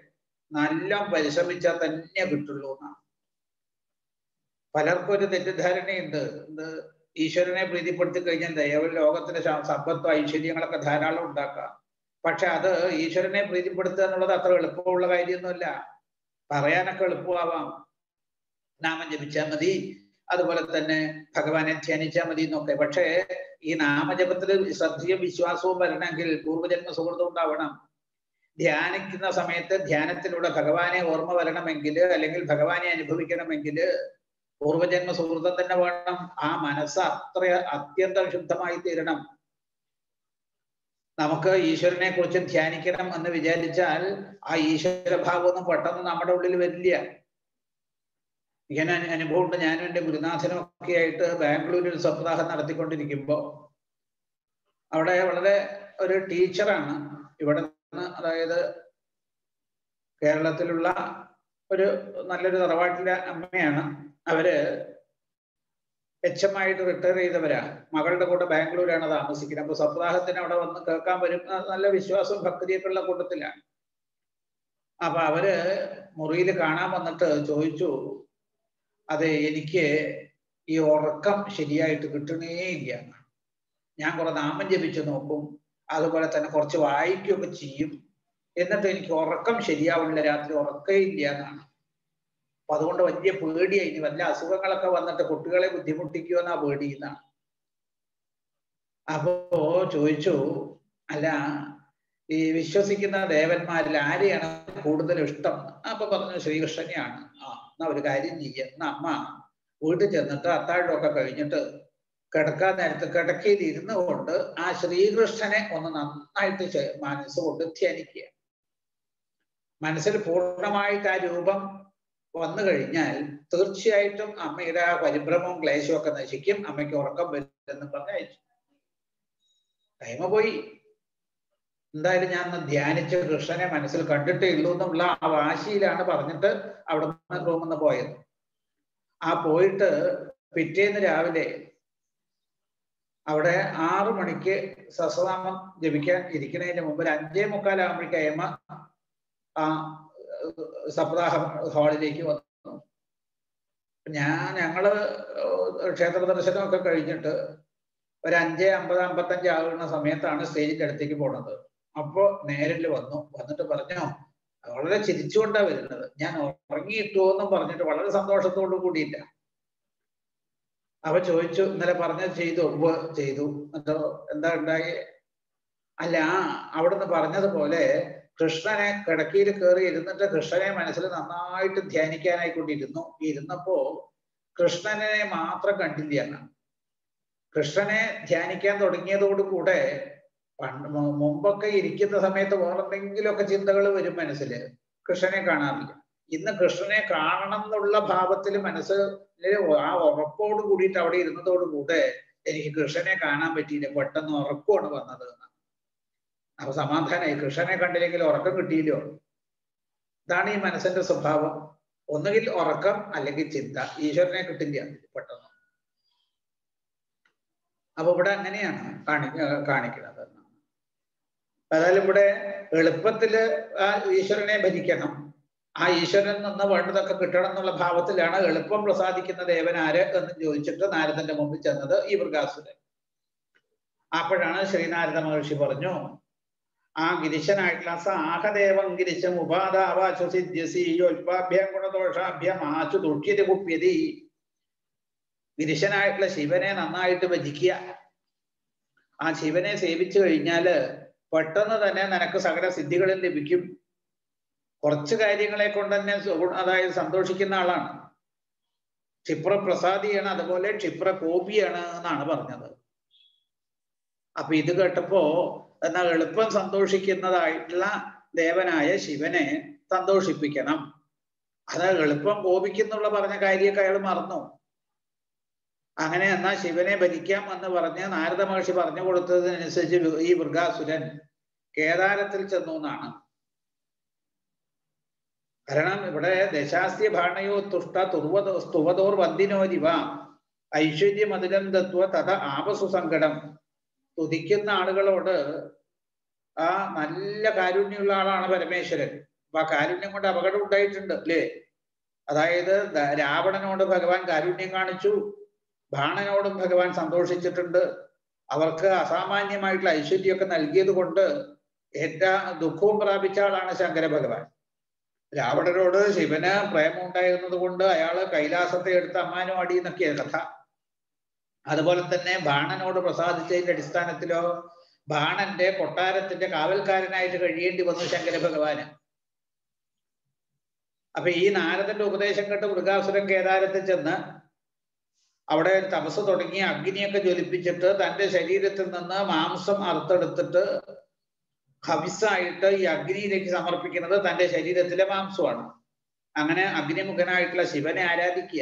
A: നല്ല പരിശ്രമിച്ചാൽ തന്നെ കിട്ടുള്ളൂ എന്നാണ് പലർക്കും ഒരു തെറ്റിദ്ധാരണയുണ്ട് എന്ത് ഈശ്വരനെ പ്രീതിപ്പെടുത്തി കഴിഞ്ഞാൽ ദൈവം ലോകത്തിന്റെ സമ്പത്തോ ഐശ്വര്യങ്ങളൊക്കെ ധാരാളം ഉണ്ടാക്കാം പക്ഷെ അത് ഈശ്വരനെ പ്രീതിപ്പെടുത്തുക എന്നുള്ളത് അത്ര എളുപ്പമുള്ള കാര്യമൊന്നുമല്ല പറയാനൊക്കെ എളുപ്പമാവാം നാമം ജപിച്ചാൽ മതി അതുപോലെ തന്നെ ഭഗവാനെ ധ്യാനിച്ചാൽ മതി എന്നൊക്കെ പക്ഷേ ഈ നാമജപത്തിൽ ശ്രദ്ധയും വിശ്വാസവും വരണമെങ്കിൽ പൂർവജന്മ സുഹൃത്തും ഉണ്ടാവണം ധ്യാനിക്കുന്ന സമയത്ത് ധ്യാനത്തിലൂടെ ഭഗവാനെ ഓർമ്മ വരണമെങ്കിൽ അല്ലെങ്കിൽ ഭഗവാനെ അനുഭവിക്കണമെങ്കിൽ പൂർവജന്മ സുഹൃത്തം തന്നെ വേണം ആ മനസ്സ് അത്ര അത്യന്തം ശുദ്ധമായി തീരണം നമുക്ക് ഈശ്വരനെ കുറിച്ച് ധ്യാനിക്കണം എന്ന് വിചാരിച്ചാൽ ആ ഈശ്വരഭാവമൊന്നും പെട്ടെന്ന് നമ്മുടെ ഉള്ളിൽ വരില്ല ഇങ്ങനെ അനുഭവമുണ്ട് ഞാനും എൻ്റെ ഗുരുനാഥനും ഒക്കെ ആയിട്ട് ബാംഗ്ലൂരിൽ സപ്താഹം നടത്തിക്കൊണ്ടിരിക്കുമ്പോൾ അവിടെ വളരെ ഒരു ടീച്ചറാണ് ഇവിടെ നിന്ന് അതായത് കേരളത്തിലുള്ള ഒരു നല്ലൊരു തറവാട്ടിലെ അമ്മയാണ് അവര് എച്ച് എം ആയിട്ട് റിട്ടയർ ചെയ്തവരാ മകളുടെ കൂടെ ബാംഗ്ലൂരാണ് താമസിക്കുന്നത് അപ്പൊ സപ്താഹത്തിന് അവിടെ വന്ന് കേൾക്കാൻ വരും നല്ല വിശ്വാസവും ഭക്തിയൊക്കെ ഉള്ള കൂട്ടത്തിലാണ് അപ്പൊ അവര് മുറിയിൽ കാണാൻ വന്നിട്ട് ചോദിച്ചു അതെ എനിക്ക് ഈ ഉറക്കം ശരിയായിട്ട് കിട്ടണേ ഇല്ല ഞാൻ കുറെ നാമം ജപിച്ചു നോക്കും അതുപോലെ തന്നെ കുറച്ച് വായിക്കുകയൊക്കെ ചെയ്യും എന്നിട്ട് എനിക്ക് ഉറക്കം ശരിയാവില്ല രാത്രി ഉറക്കേ ഇല്ല എന്നാണ് അപ്പൊ അതുകൊണ്ട് വലിയ പേടിയായി ഇനി വല്ല അസുഖങ്ങളൊക്കെ വന്നിട്ട് കുട്ടികളെ ബുദ്ധിമുട്ടിക്കുമോ എന്നാ പേടി എന്നാണ് അപ്പോ ചോദിച്ചു അല്ല ഈ വിശ്വസിക്കുന്ന ദേവന്മാരിൽ ആരെയാണ് കൂടുതൽ ഇഷ്ടം അപ്പൊ പറഞ്ഞു ശ്രീകൃഷ്ണനെയാണ് ആ എന്നാ ഒരു കാര്യം ചെയ്യുക എന്നാ അമ്മ വീട്ടിൽ ചെന്നിട്ട് അത്താഴമൊക്കെ കഴിഞ്ഞിട്ട് കിടക്കാൻ നേരത്ത് കിടക്കയിൽ ഇരുന്നു കൊണ്ട് ആ ശ്രീകൃഷ്ണനെ ഒന്ന് നന്നായിട്ട് മനസ്സുകൊണ്ട് ധ്യാനിക്കുക മനസ്സിൽ പൂർണ്ണമായിട്ട് ആ രൂപം വന്നു കഴിഞ്ഞാൽ തീർച്ചയായിട്ടും അമ്മയുടെ ആ പരിഭ്രമവും ക്ലേശവും ഒക്കെ നശിക്കും അമ്മയ്ക്ക് ഉറക്കം വരുമെന്ന് പറഞ്ഞ് അയച്ചു ടൈമ പോയി എന്തായാലും ഞാൻ ധ്യാനിച്ച് കൃഷ്ണനെ മനസ്സിൽ കണ്ടിട്ടേ ഉള്ളൂ എന്നുള്ള ആ വാശിയിലാണ് പറഞ്ഞിട്ട് അവിടെ നിന്ന് റൂമിൽ നിന്ന് പോയത് ആ പോയിട്ട് പിറ്റേന്ന് രാവിലെ അവിടെ ആറു മണിക്ക് സഹസ്രനാമം ജപിക്കാൻ ഇരിക്കുന്നതിന് മുമ്പ് ഒരു അഞ്ചേ മുക്കാലാകുമ്പോഴേക്ക് അമ്മ ആ സപ്താഹ ഹാളിലേക്ക് വന്നു ഞാൻ ഞങ്ങള് ക്ഷേത്ര ദർശനമൊക്കെ കഴിഞ്ഞിട്ട് ഒരു അഞ്ച് അമ്പത് അമ്പത്തഞ്ച് ആകുന്ന സമയത്താണ് സ്റ്റേജിന്റെ അടുത്തേക്ക് പോണത് അപ്പോ നേരിൽ വന്നു വന്നിട്ട് പറഞ്ഞു വളരെ ചിരിച്ചുകൊണ്ടാ വരുന്നത് ഞാൻ ഉറങ്ങിയിട്ടു എന്നും പറഞ്ഞിട്ട് വളരെ സന്തോഷത്തോടു കൂടിയില്ല അവ ചോദിച്ചു ഇന്നലെ പറഞ്ഞത് ചെയ്തു ഉവ്വ് ചെയ്തു എന്തോ എന്താ ഉണ്ടായി അല്ല അവിടുന്ന് പറഞ്ഞതുപോലെ കൃഷ്ണനെ കിടക്കിയിൽ കയറി ഇരുന്നിട്ട് കൃഷ്ണനെ മനസ്സിൽ നന്നായിട്ട് ധ്യാനിക്കാനായിക്കൊണ്ടിരുന്നു ഇരുന്നപ്പോ കൃഷ്ണനെ മാത്രം കണ്ടില്ല എന്നാണ് കൃഷ്ണനെ ധ്യാനിക്കാൻ തുടങ്ങിയതോടുകൂടെ പണ്ട് മുമ്പൊക്കെ ഇരിക്കുന്ന സമയത്ത് വേറെന്തെങ്കിലുമൊക്കെ ചിന്തകൾ വരും മനസ്സിൽ കൃഷ്ണനെ കാണാറില്ല ഇന്ന് കൃഷ്ണനെ കാണണം എന്നുള്ള ഭാവത്തിൽ മനസ്സ് ആ ഉറപ്പോട് കൂടിയിട്ട് അവിടെ ഇരുന്നതോടുകൂടെ എനിക്ക് കൃഷ്ണനെ കാണാൻ പറ്റിയില്ല പെട്ടെന്ന് ഉറക്കമാണ് വന്നത് എന്നാണ് അപ്പൊ സമാധാനമായി കൃഷ്ണനെ കണ്ടില്ലെങ്കിൽ ഉറക്കം കിട്ടിയില്ലോ ഇതാണ് ഈ മനസ്സിന്റെ സ്വഭാവം ഒന്നുകിൽ ഉറക്കം അല്ലെങ്കിൽ ചിന്ത ഈശ്വരനെ കിട്ടില്ല പെട്ടെന്ന് അപ്പൊ ഇവിടെ അങ്ങനെയാണ് കാണി കാണിക്കുന്നത് അതായത് ഇവിടെ എളുപ്പത്തില് ആ ഈശ്വരനെ ഭരിക്കണം ആ ഈശ്വരൻ നിന്ന് വേണ്ടതൊക്കെ കിട്ടണം എന്നുള്ള ഭാവത്തിലാണ് എളുപ്പം പ്രസാദിക്കുന്ന ദേവൻ ആര് എന്ന് ചോദിച്ചിട്ട് നാരദന്റെ മുമ്പിൽ ചെന്നത് ഈ മൃഗാസുരൻ അപ്പോഴാണ് ശ്രീനാരദ മഹർഷി പറഞ്ഞു ആ ഗിരിശനായിട്ടുള്ള സാഹദേവം ഗിരിശം ഉപാധാവാചു സിദ്ധ്യസി യോൽപാഭ്യം ഗുണദോഷാഭ്യം ആചു ദുഃഖ്യതി കുപ്യതി ഗിരിശനായിട്ടുള്ള ശിവനെ നന്നായിട്ട് ഭജിക്കുക ആ ശിവനെ സേവിച്ചു കഴിഞ്ഞാല് പെട്ടെന്ന് തന്നെ നിനക്ക് സകല സിദ്ധികളും ലഭിക്കും കുറച്ച് കാര്യങ്ങളെ കൊണ്ട് തന്നെ അതായത് സന്തോഷിക്കുന്ന ആളാണ് ക്ഷിപ്രപ്രസാദിയാണ് അതുപോലെ ക്ഷിപ്രകോപിയാണ് എന്നാണ് പറഞ്ഞത് അപ്പൊ ഇത് കേട്ടപ്പോ എന്നാൽ എളുപ്പം സന്തോഷിക്കുന്നതായിട്ടുള്ള ദേവനായ ശിവനെ സന്തോഷിപ്പിക്കണം അത് എളുപ്പം കോപിക്കുന്നുള്ള പറഞ്ഞ കാര്യമൊക്കെ അയാൾ മറന്നു അങ്ങനെ എന്നാ ശിവനെ ഭരിക്കാം എന്ന് പറഞ്ഞ് നാരദ മഹർഷി പറഞ്ഞു കൊടുത്തതിനനുസരിച്ച് ഈ മൃഗാസുരൻ കേദാരത്തിൽ ചെന്നു എന്നാണ് കാരണം ഇവിടെ ദശാസ്യ ഭാണയോ തുഷ്ട തുർവതോ സ്തുവതോർ വന്ദിനോരിവ ഐശ്വര്യമതിരം തത്വ തഥ ആപസു സങ്കടം തുതിക്കുന്ന ആളുകളോട് ആ നല്ല കാരുണ്യമുള്ള ആളാണ് പരമേശ്വരൻ അപ്പൊ ആ കാരുണ്യം കൊണ്ട് അപകടം ഉണ്ടായിട്ടുണ്ട് അല്ലേ അതായത് ദ- രാവണനോട് ഭഗവാൻ കാരുണ്യം കാണിച്ചു ബാണനോടും ഭഗവാൻ സന്തോഷിച്ചിട്ടുണ്ട് അവർക്ക് അസാമാന്യമായിട്ടുള്ള ഐശ്വര്യമൊക്കെ നൽകിയത് കൊണ്ട് ഏറ്റ ദുഃഖവും പ്രാപിച്ച ആളാണ് ശങ്കര ഭഗവാൻ രാവണനോട് ശിവന് പ്രേമം ഉണ്ടായിരുന്നത് കൊണ്ട് അയാള് കൈലാസത്തെ എടുത്ത് അമ്മാനും അടി എന്നൊക്കെയാണ് കഥ അതുപോലെ തന്നെ ബാണനോട് പ്രസാദിച്ചതിന്റെ അടിസ്ഥാനത്തിലോ ബാണന്റെ കൊട്ടാരത്തിന്റെ കാവൽക്കാരനായിട്ട് കഴിയേണ്ടി വന്നു ശങ്കര ഭഗവാന് അപ്പൊ ഈ നാരദന്റെ ഉപദേശം കേട്ട് മൃഗാസുരൻ കേദാരത്തിൽ ചെന്ന് അവിടെ ഒരു തപസ് തുടങ്ങി അഗ്നിയൊക്കെ ജ്വലിപ്പിച്ചിട്ട് തന്റെ ശരീരത്തിൽ നിന്ന് മാംസം അറുത്തെടുത്തിട്ട് ഹവിസായിട്ട് ഈ അഗ്നിയിലേക്ക് സമർപ്പിക്കുന്നത് തന്റെ ശരീരത്തിലെ മാംസമാണ് അങ്ങനെ അഗ്നിമുഖനായിട്ടുള്ള ശിവനെ ആരാധിക്കുക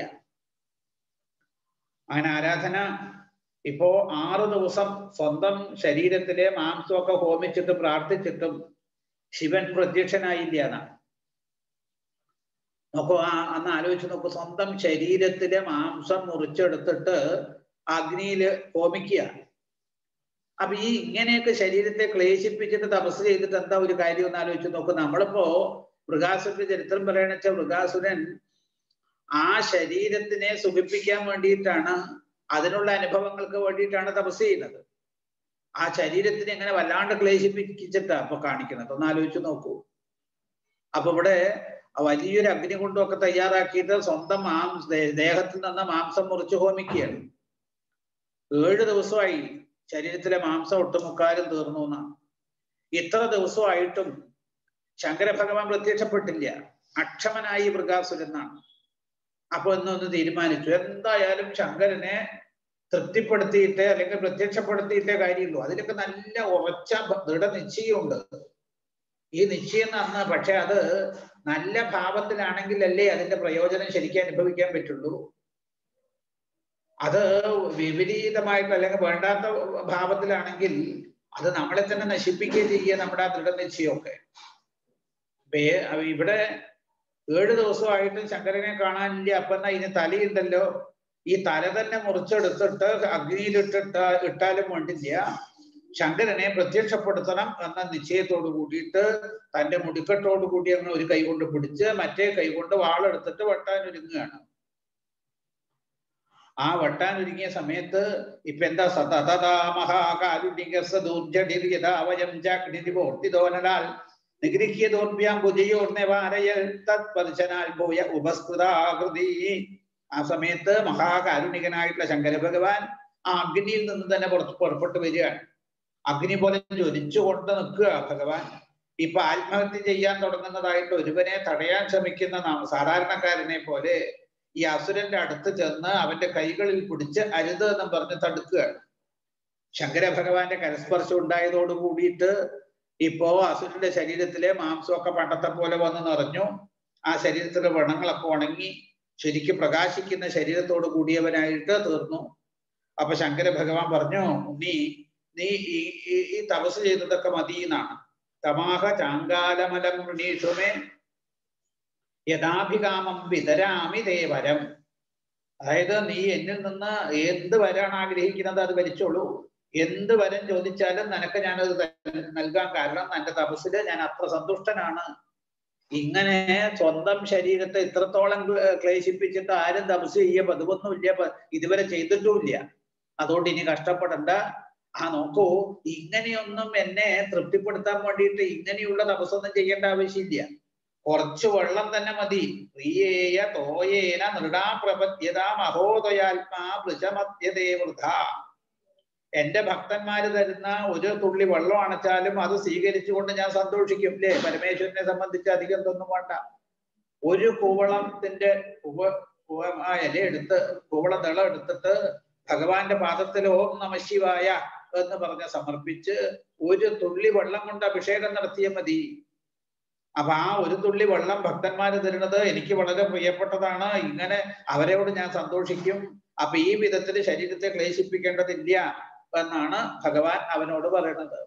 A: അങ്ങനെ ആരാധന ഇപ്പോ ആറ് ദിവസം സ്വന്തം ശരീരത്തിലെ മാംസമൊക്കെ ഹോമിച്ചിട്ട് പ്രാർത്ഥിച്ചിട്ടും ശിവൻ പ്രത്യക്ഷനായില്ല എന്നാണ് നോക്കൂ ആ അന്ന് ആലോചിച്ച് നോക്കൂ സ്വന്തം ശരീരത്തിലെ മാംസം മുറിച്ചെടുത്തിട്ട് അഗ്നിയില് ഹോമിക്കുക അപ്പൊ ഈ ഇങ്ങനെയൊക്കെ ശരീരത്തെ ക്ലേശിപ്പിച്ചിട്ട് തപസ് ചെയ്തിട്ട് എന്താ ഒരു കാര്യം എന്ന് ആലോചിച്ച് നോക്കൂ നമ്മളിപ്പോ മൃഗാസുരന്റെ ചരിത്രം പറയണ വെച്ചാൽ മൃഗാസുരൻ ആ ശരീരത്തിനെ സുഖിപ്പിക്കാൻ വേണ്ടിയിട്ടാണ് അതിനുള്ള അനുഭവങ്ങൾക്ക് വേണ്ടിയിട്ടാണ് തപസ് ചെയ്യുന്നത് ആ ശരീരത്തിനെ എങ്ങനെ വല്ലാണ്ട് ക്ലേശിപ്പിച്ചിട്ടാ അപ്പൊ കാണിക്കുന്നത് ഒന്ന് ആലോചിച്ച് നോക്കൂ അപ്പൊ ഇവിടെ വലിയൊരു അഗ്നികുണ്ടമൊക്കെ തയ്യാറാക്കിയിട്ട് സ്വന്തം മാംസ ദേഹത്തിൽ നിന്ന് മാംസം മുറിച്ച് ഹോമിക്കുകയാണ് ഏഴ് ദിവസമായി ശരീരത്തിലെ മാംസം ഒട്ടുമുക്കാലും തീർന്നു എന്നാണ് ഇത്ര ദിവസമായിട്ടും ശങ്കര ഭഗവാൻ പ്രത്യക്ഷപ്പെട്ടില്ല അക്ഷമനായി മൃഗാസുരനാണ് അപ്പൊ എന്നൊന്ന് തീരുമാനിച്ചു എന്തായാലും ശങ്കരനെ തൃപ്തിപ്പെടുത്തിയിട്ടേ അല്ലെങ്കിൽ പ്രത്യക്ഷപ്പെടുത്തിയിട്ടേ കാര്യമുള്ളൂ അതിലൊക്കെ നല്ല ഉറച്ച ദൃഢനിശ്ചയമുണ്ട് ഈ നിശ്ചയം നന്ന് പക്ഷെ അത് നല്ല ഭാവത്തിലാണെങ്കിലല്ലേ അതിന്റെ പ്രയോജനം ശരിക്കും അനുഭവിക്കാൻ പറ്റുള്ളൂ അത് വിപരീതമായിട്ട് അല്ലെങ്കിൽ വേണ്ടാത്ത ഭാവത്തിലാണെങ്കിൽ അത് നമ്മളെ തന്നെ നശിപ്പിക്കുകയും ചെയ്യുക നമ്മുടെ ആ ദൃഢനിശ്ചയമൊക്കെ ഇവിടെ ഏഴ് ദിവസമായിട്ട് ശങ്കരനെ കാണാനില്ല അപ്പൊ എന്നാ ഇതിന് തലയുണ്ടല്ലോ ഈ തല തന്നെ മുറിച്ചെടുത്തിട്ട് അഗ്നിയിലിട്ടിട്ട് ഇട്ടാലും വേണ്ടില്ല ശങ്കരനെ പ്രത്യക്ഷപ്പെടുത്തണം എന്ന നിശ്ചയത്തോട് കൂടിയിട്ട് തന്റെ മുടിക്കെട്ടോട് കൂടി അങ്ങ് ഒരു കൈ കൊണ്ട് പിടിച്ച് മറ്റേ കൈ കൊണ്ട് വാളെടുത്തിട്ട് വെട്ടാൻ ഒരുങ്ങുകയാണ് ആ വെട്ടാൻ ഒരുങ്ങിയ സമയത്ത് ഇപ്പൊ എന്താ സതതഥാ മഹാകാരുണ്യസദൂർജടിർയഥാവയം ചാഗ്നിരിവോർത്തിതോനലാൽ നിഗൃഹ്യതോർഭ്യാം ഭുജയോർനെവാരയൽ തത്പർശനാൽ പോയ ഉപസ്കൃതാകൃതി ആ സമയത്ത് മഹാകാരുണികനായിട്ടുള്ള ശങ്കര ഭഗവാൻ ആ അഗ്നിയിൽ നിന്ന് തന്നെ പുറത്ത് പുറപ്പെട്ടു വരികയാണ് അഗ്നി പോലെ ജ്വലിച്ചുകൊണ്ട് നിൽക്കുക ഭഗവാൻ ഇപ്പൊ ആത്മഹത്യ ചെയ്യാൻ തുടങ്ങുന്നതായിട്ട് ഒരുവനെ തടയാൻ ശ്രമിക്കുന്ന സാധാരണക്കാരനെ പോലെ ഈ അസുരന്റെ അടുത്ത് ചെന്ന് അവന്റെ കൈകളിൽ പിടിച്ച് അരുത് എന്നും പറഞ്ഞ് തടുക്കുകയാണ് ശങ്കര ഭഗവാന്റെ കരസ്പർശം ഉണ്ടായതോട് കൂടിയിട്ട് ഇപ്പോ അസുരന്റെ ശരീരത്തിലെ മാംസമൊക്കെ പണ്ടത്തെ പോലെ വന്ന് നിറഞ്ഞു ആ ശരീരത്തിലെ വ്രണങ്ങളൊക്കെ ഉണങ്ങി ശരിക്കും പ്രകാശിക്കുന്ന ശരീരത്തോട് കൂടിയവനായിട്ട് തീർന്നു അപ്പൊ ശങ്കര ഭഗവാൻ പറഞ്ഞു നീ നീ ഈ ഈ തപസ് ചെയ്തതൊക്കെ മതി എന്നാണ് തമാഹ ചാങ്കാലമലം മൃണീഷുമേ യഥാഭികാമം വിതരാമി ദേവരം അതായത് നീ എന്നിൽ നിന്ന് എന്ത് വരാണ് ആഗ്രഹിക്കുന്നത് അത് വരിച്ചോളൂ എന്ത് വരം ചോദിച്ചാലും നിനക്ക് ഞാനത് നൽകാൻ കാരണം എന്റെ തപസ്സില് ഞാൻ അത്ര സന്തുഷ്ടനാണ് ഇങ്ങനെ സ്വന്തം ശരീരത്തെ ഇത്രത്തോളം ക്ലേശിപ്പിച്ചിട്ട് ആരും തപസ് ചെയ്യ പതിവൊന്നുമില്ല ഇതുവരെ ചെയ്തിട്ടുമില്ല അതുകൊണ്ട് ഇനി കഷ്ടപ്പെടണ്ട ആ നോക്കൂ ഇങ്ങനെയൊന്നും എന്നെ തൃപ്തിപ്പെടുത്താൻ വേണ്ടിയിട്ട് ഇങ്ങനെയുള്ള തപസ്സൊന്നും ചെയ്യേണ്ട ആവശ്യമില്ല കുറച്ച് വെള്ളം തന്നെ മതി പ്രിയേയ തോയേന നൃടാപ്രപദ്യത മഹോദയാത്മാ വൃജമധ്യതേ വൃഥ എന്റെ ഭക്തന്മാര് തരുന്ന ഒരു തുള്ളി വെള്ളം അണച്ചാലും അത് സ്വീകരിച്ചുകൊണ്ട് ഞാൻ സന്തോഷിക്കും അല്ലേ പരമേശ്വരനെ സംബന്ധിച്ച് അധികം ഒന്നും വേണ്ട ഒരു കൂവളത്തിന്റെ ഉപ ആ ഇല എടുത്ത് കൂവള ദളം എടുത്തിട്ട് ഭഗവാന്റെ പാദത്തിൽ ഓം നമ ശിവായ എന്ന് പറഞ്ഞ് സമർപ്പിച്ച് ഒരു തുള്ളി വെള്ളം കൊണ്ട് അഭിഷേകം നടത്തിയാൽ മതി അപ്പൊ ആ ഒരു തുള്ളി വെള്ളം ഭക്തന്മാര് തരുന്നത് എനിക്ക് വളരെ പ്രിയപ്പെട്ടതാണ് ഇങ്ങനെ അവരോട് ഞാൻ സന്തോഷിക്കും അപ്പൊ ഈ വിധത്തിൽ ശരീരത്തെ ക്ലേശിപ്പിക്കേണ്ടതില്ല എന്നാണ് ഭഗവാൻ അവനോട് പറയുന്നത്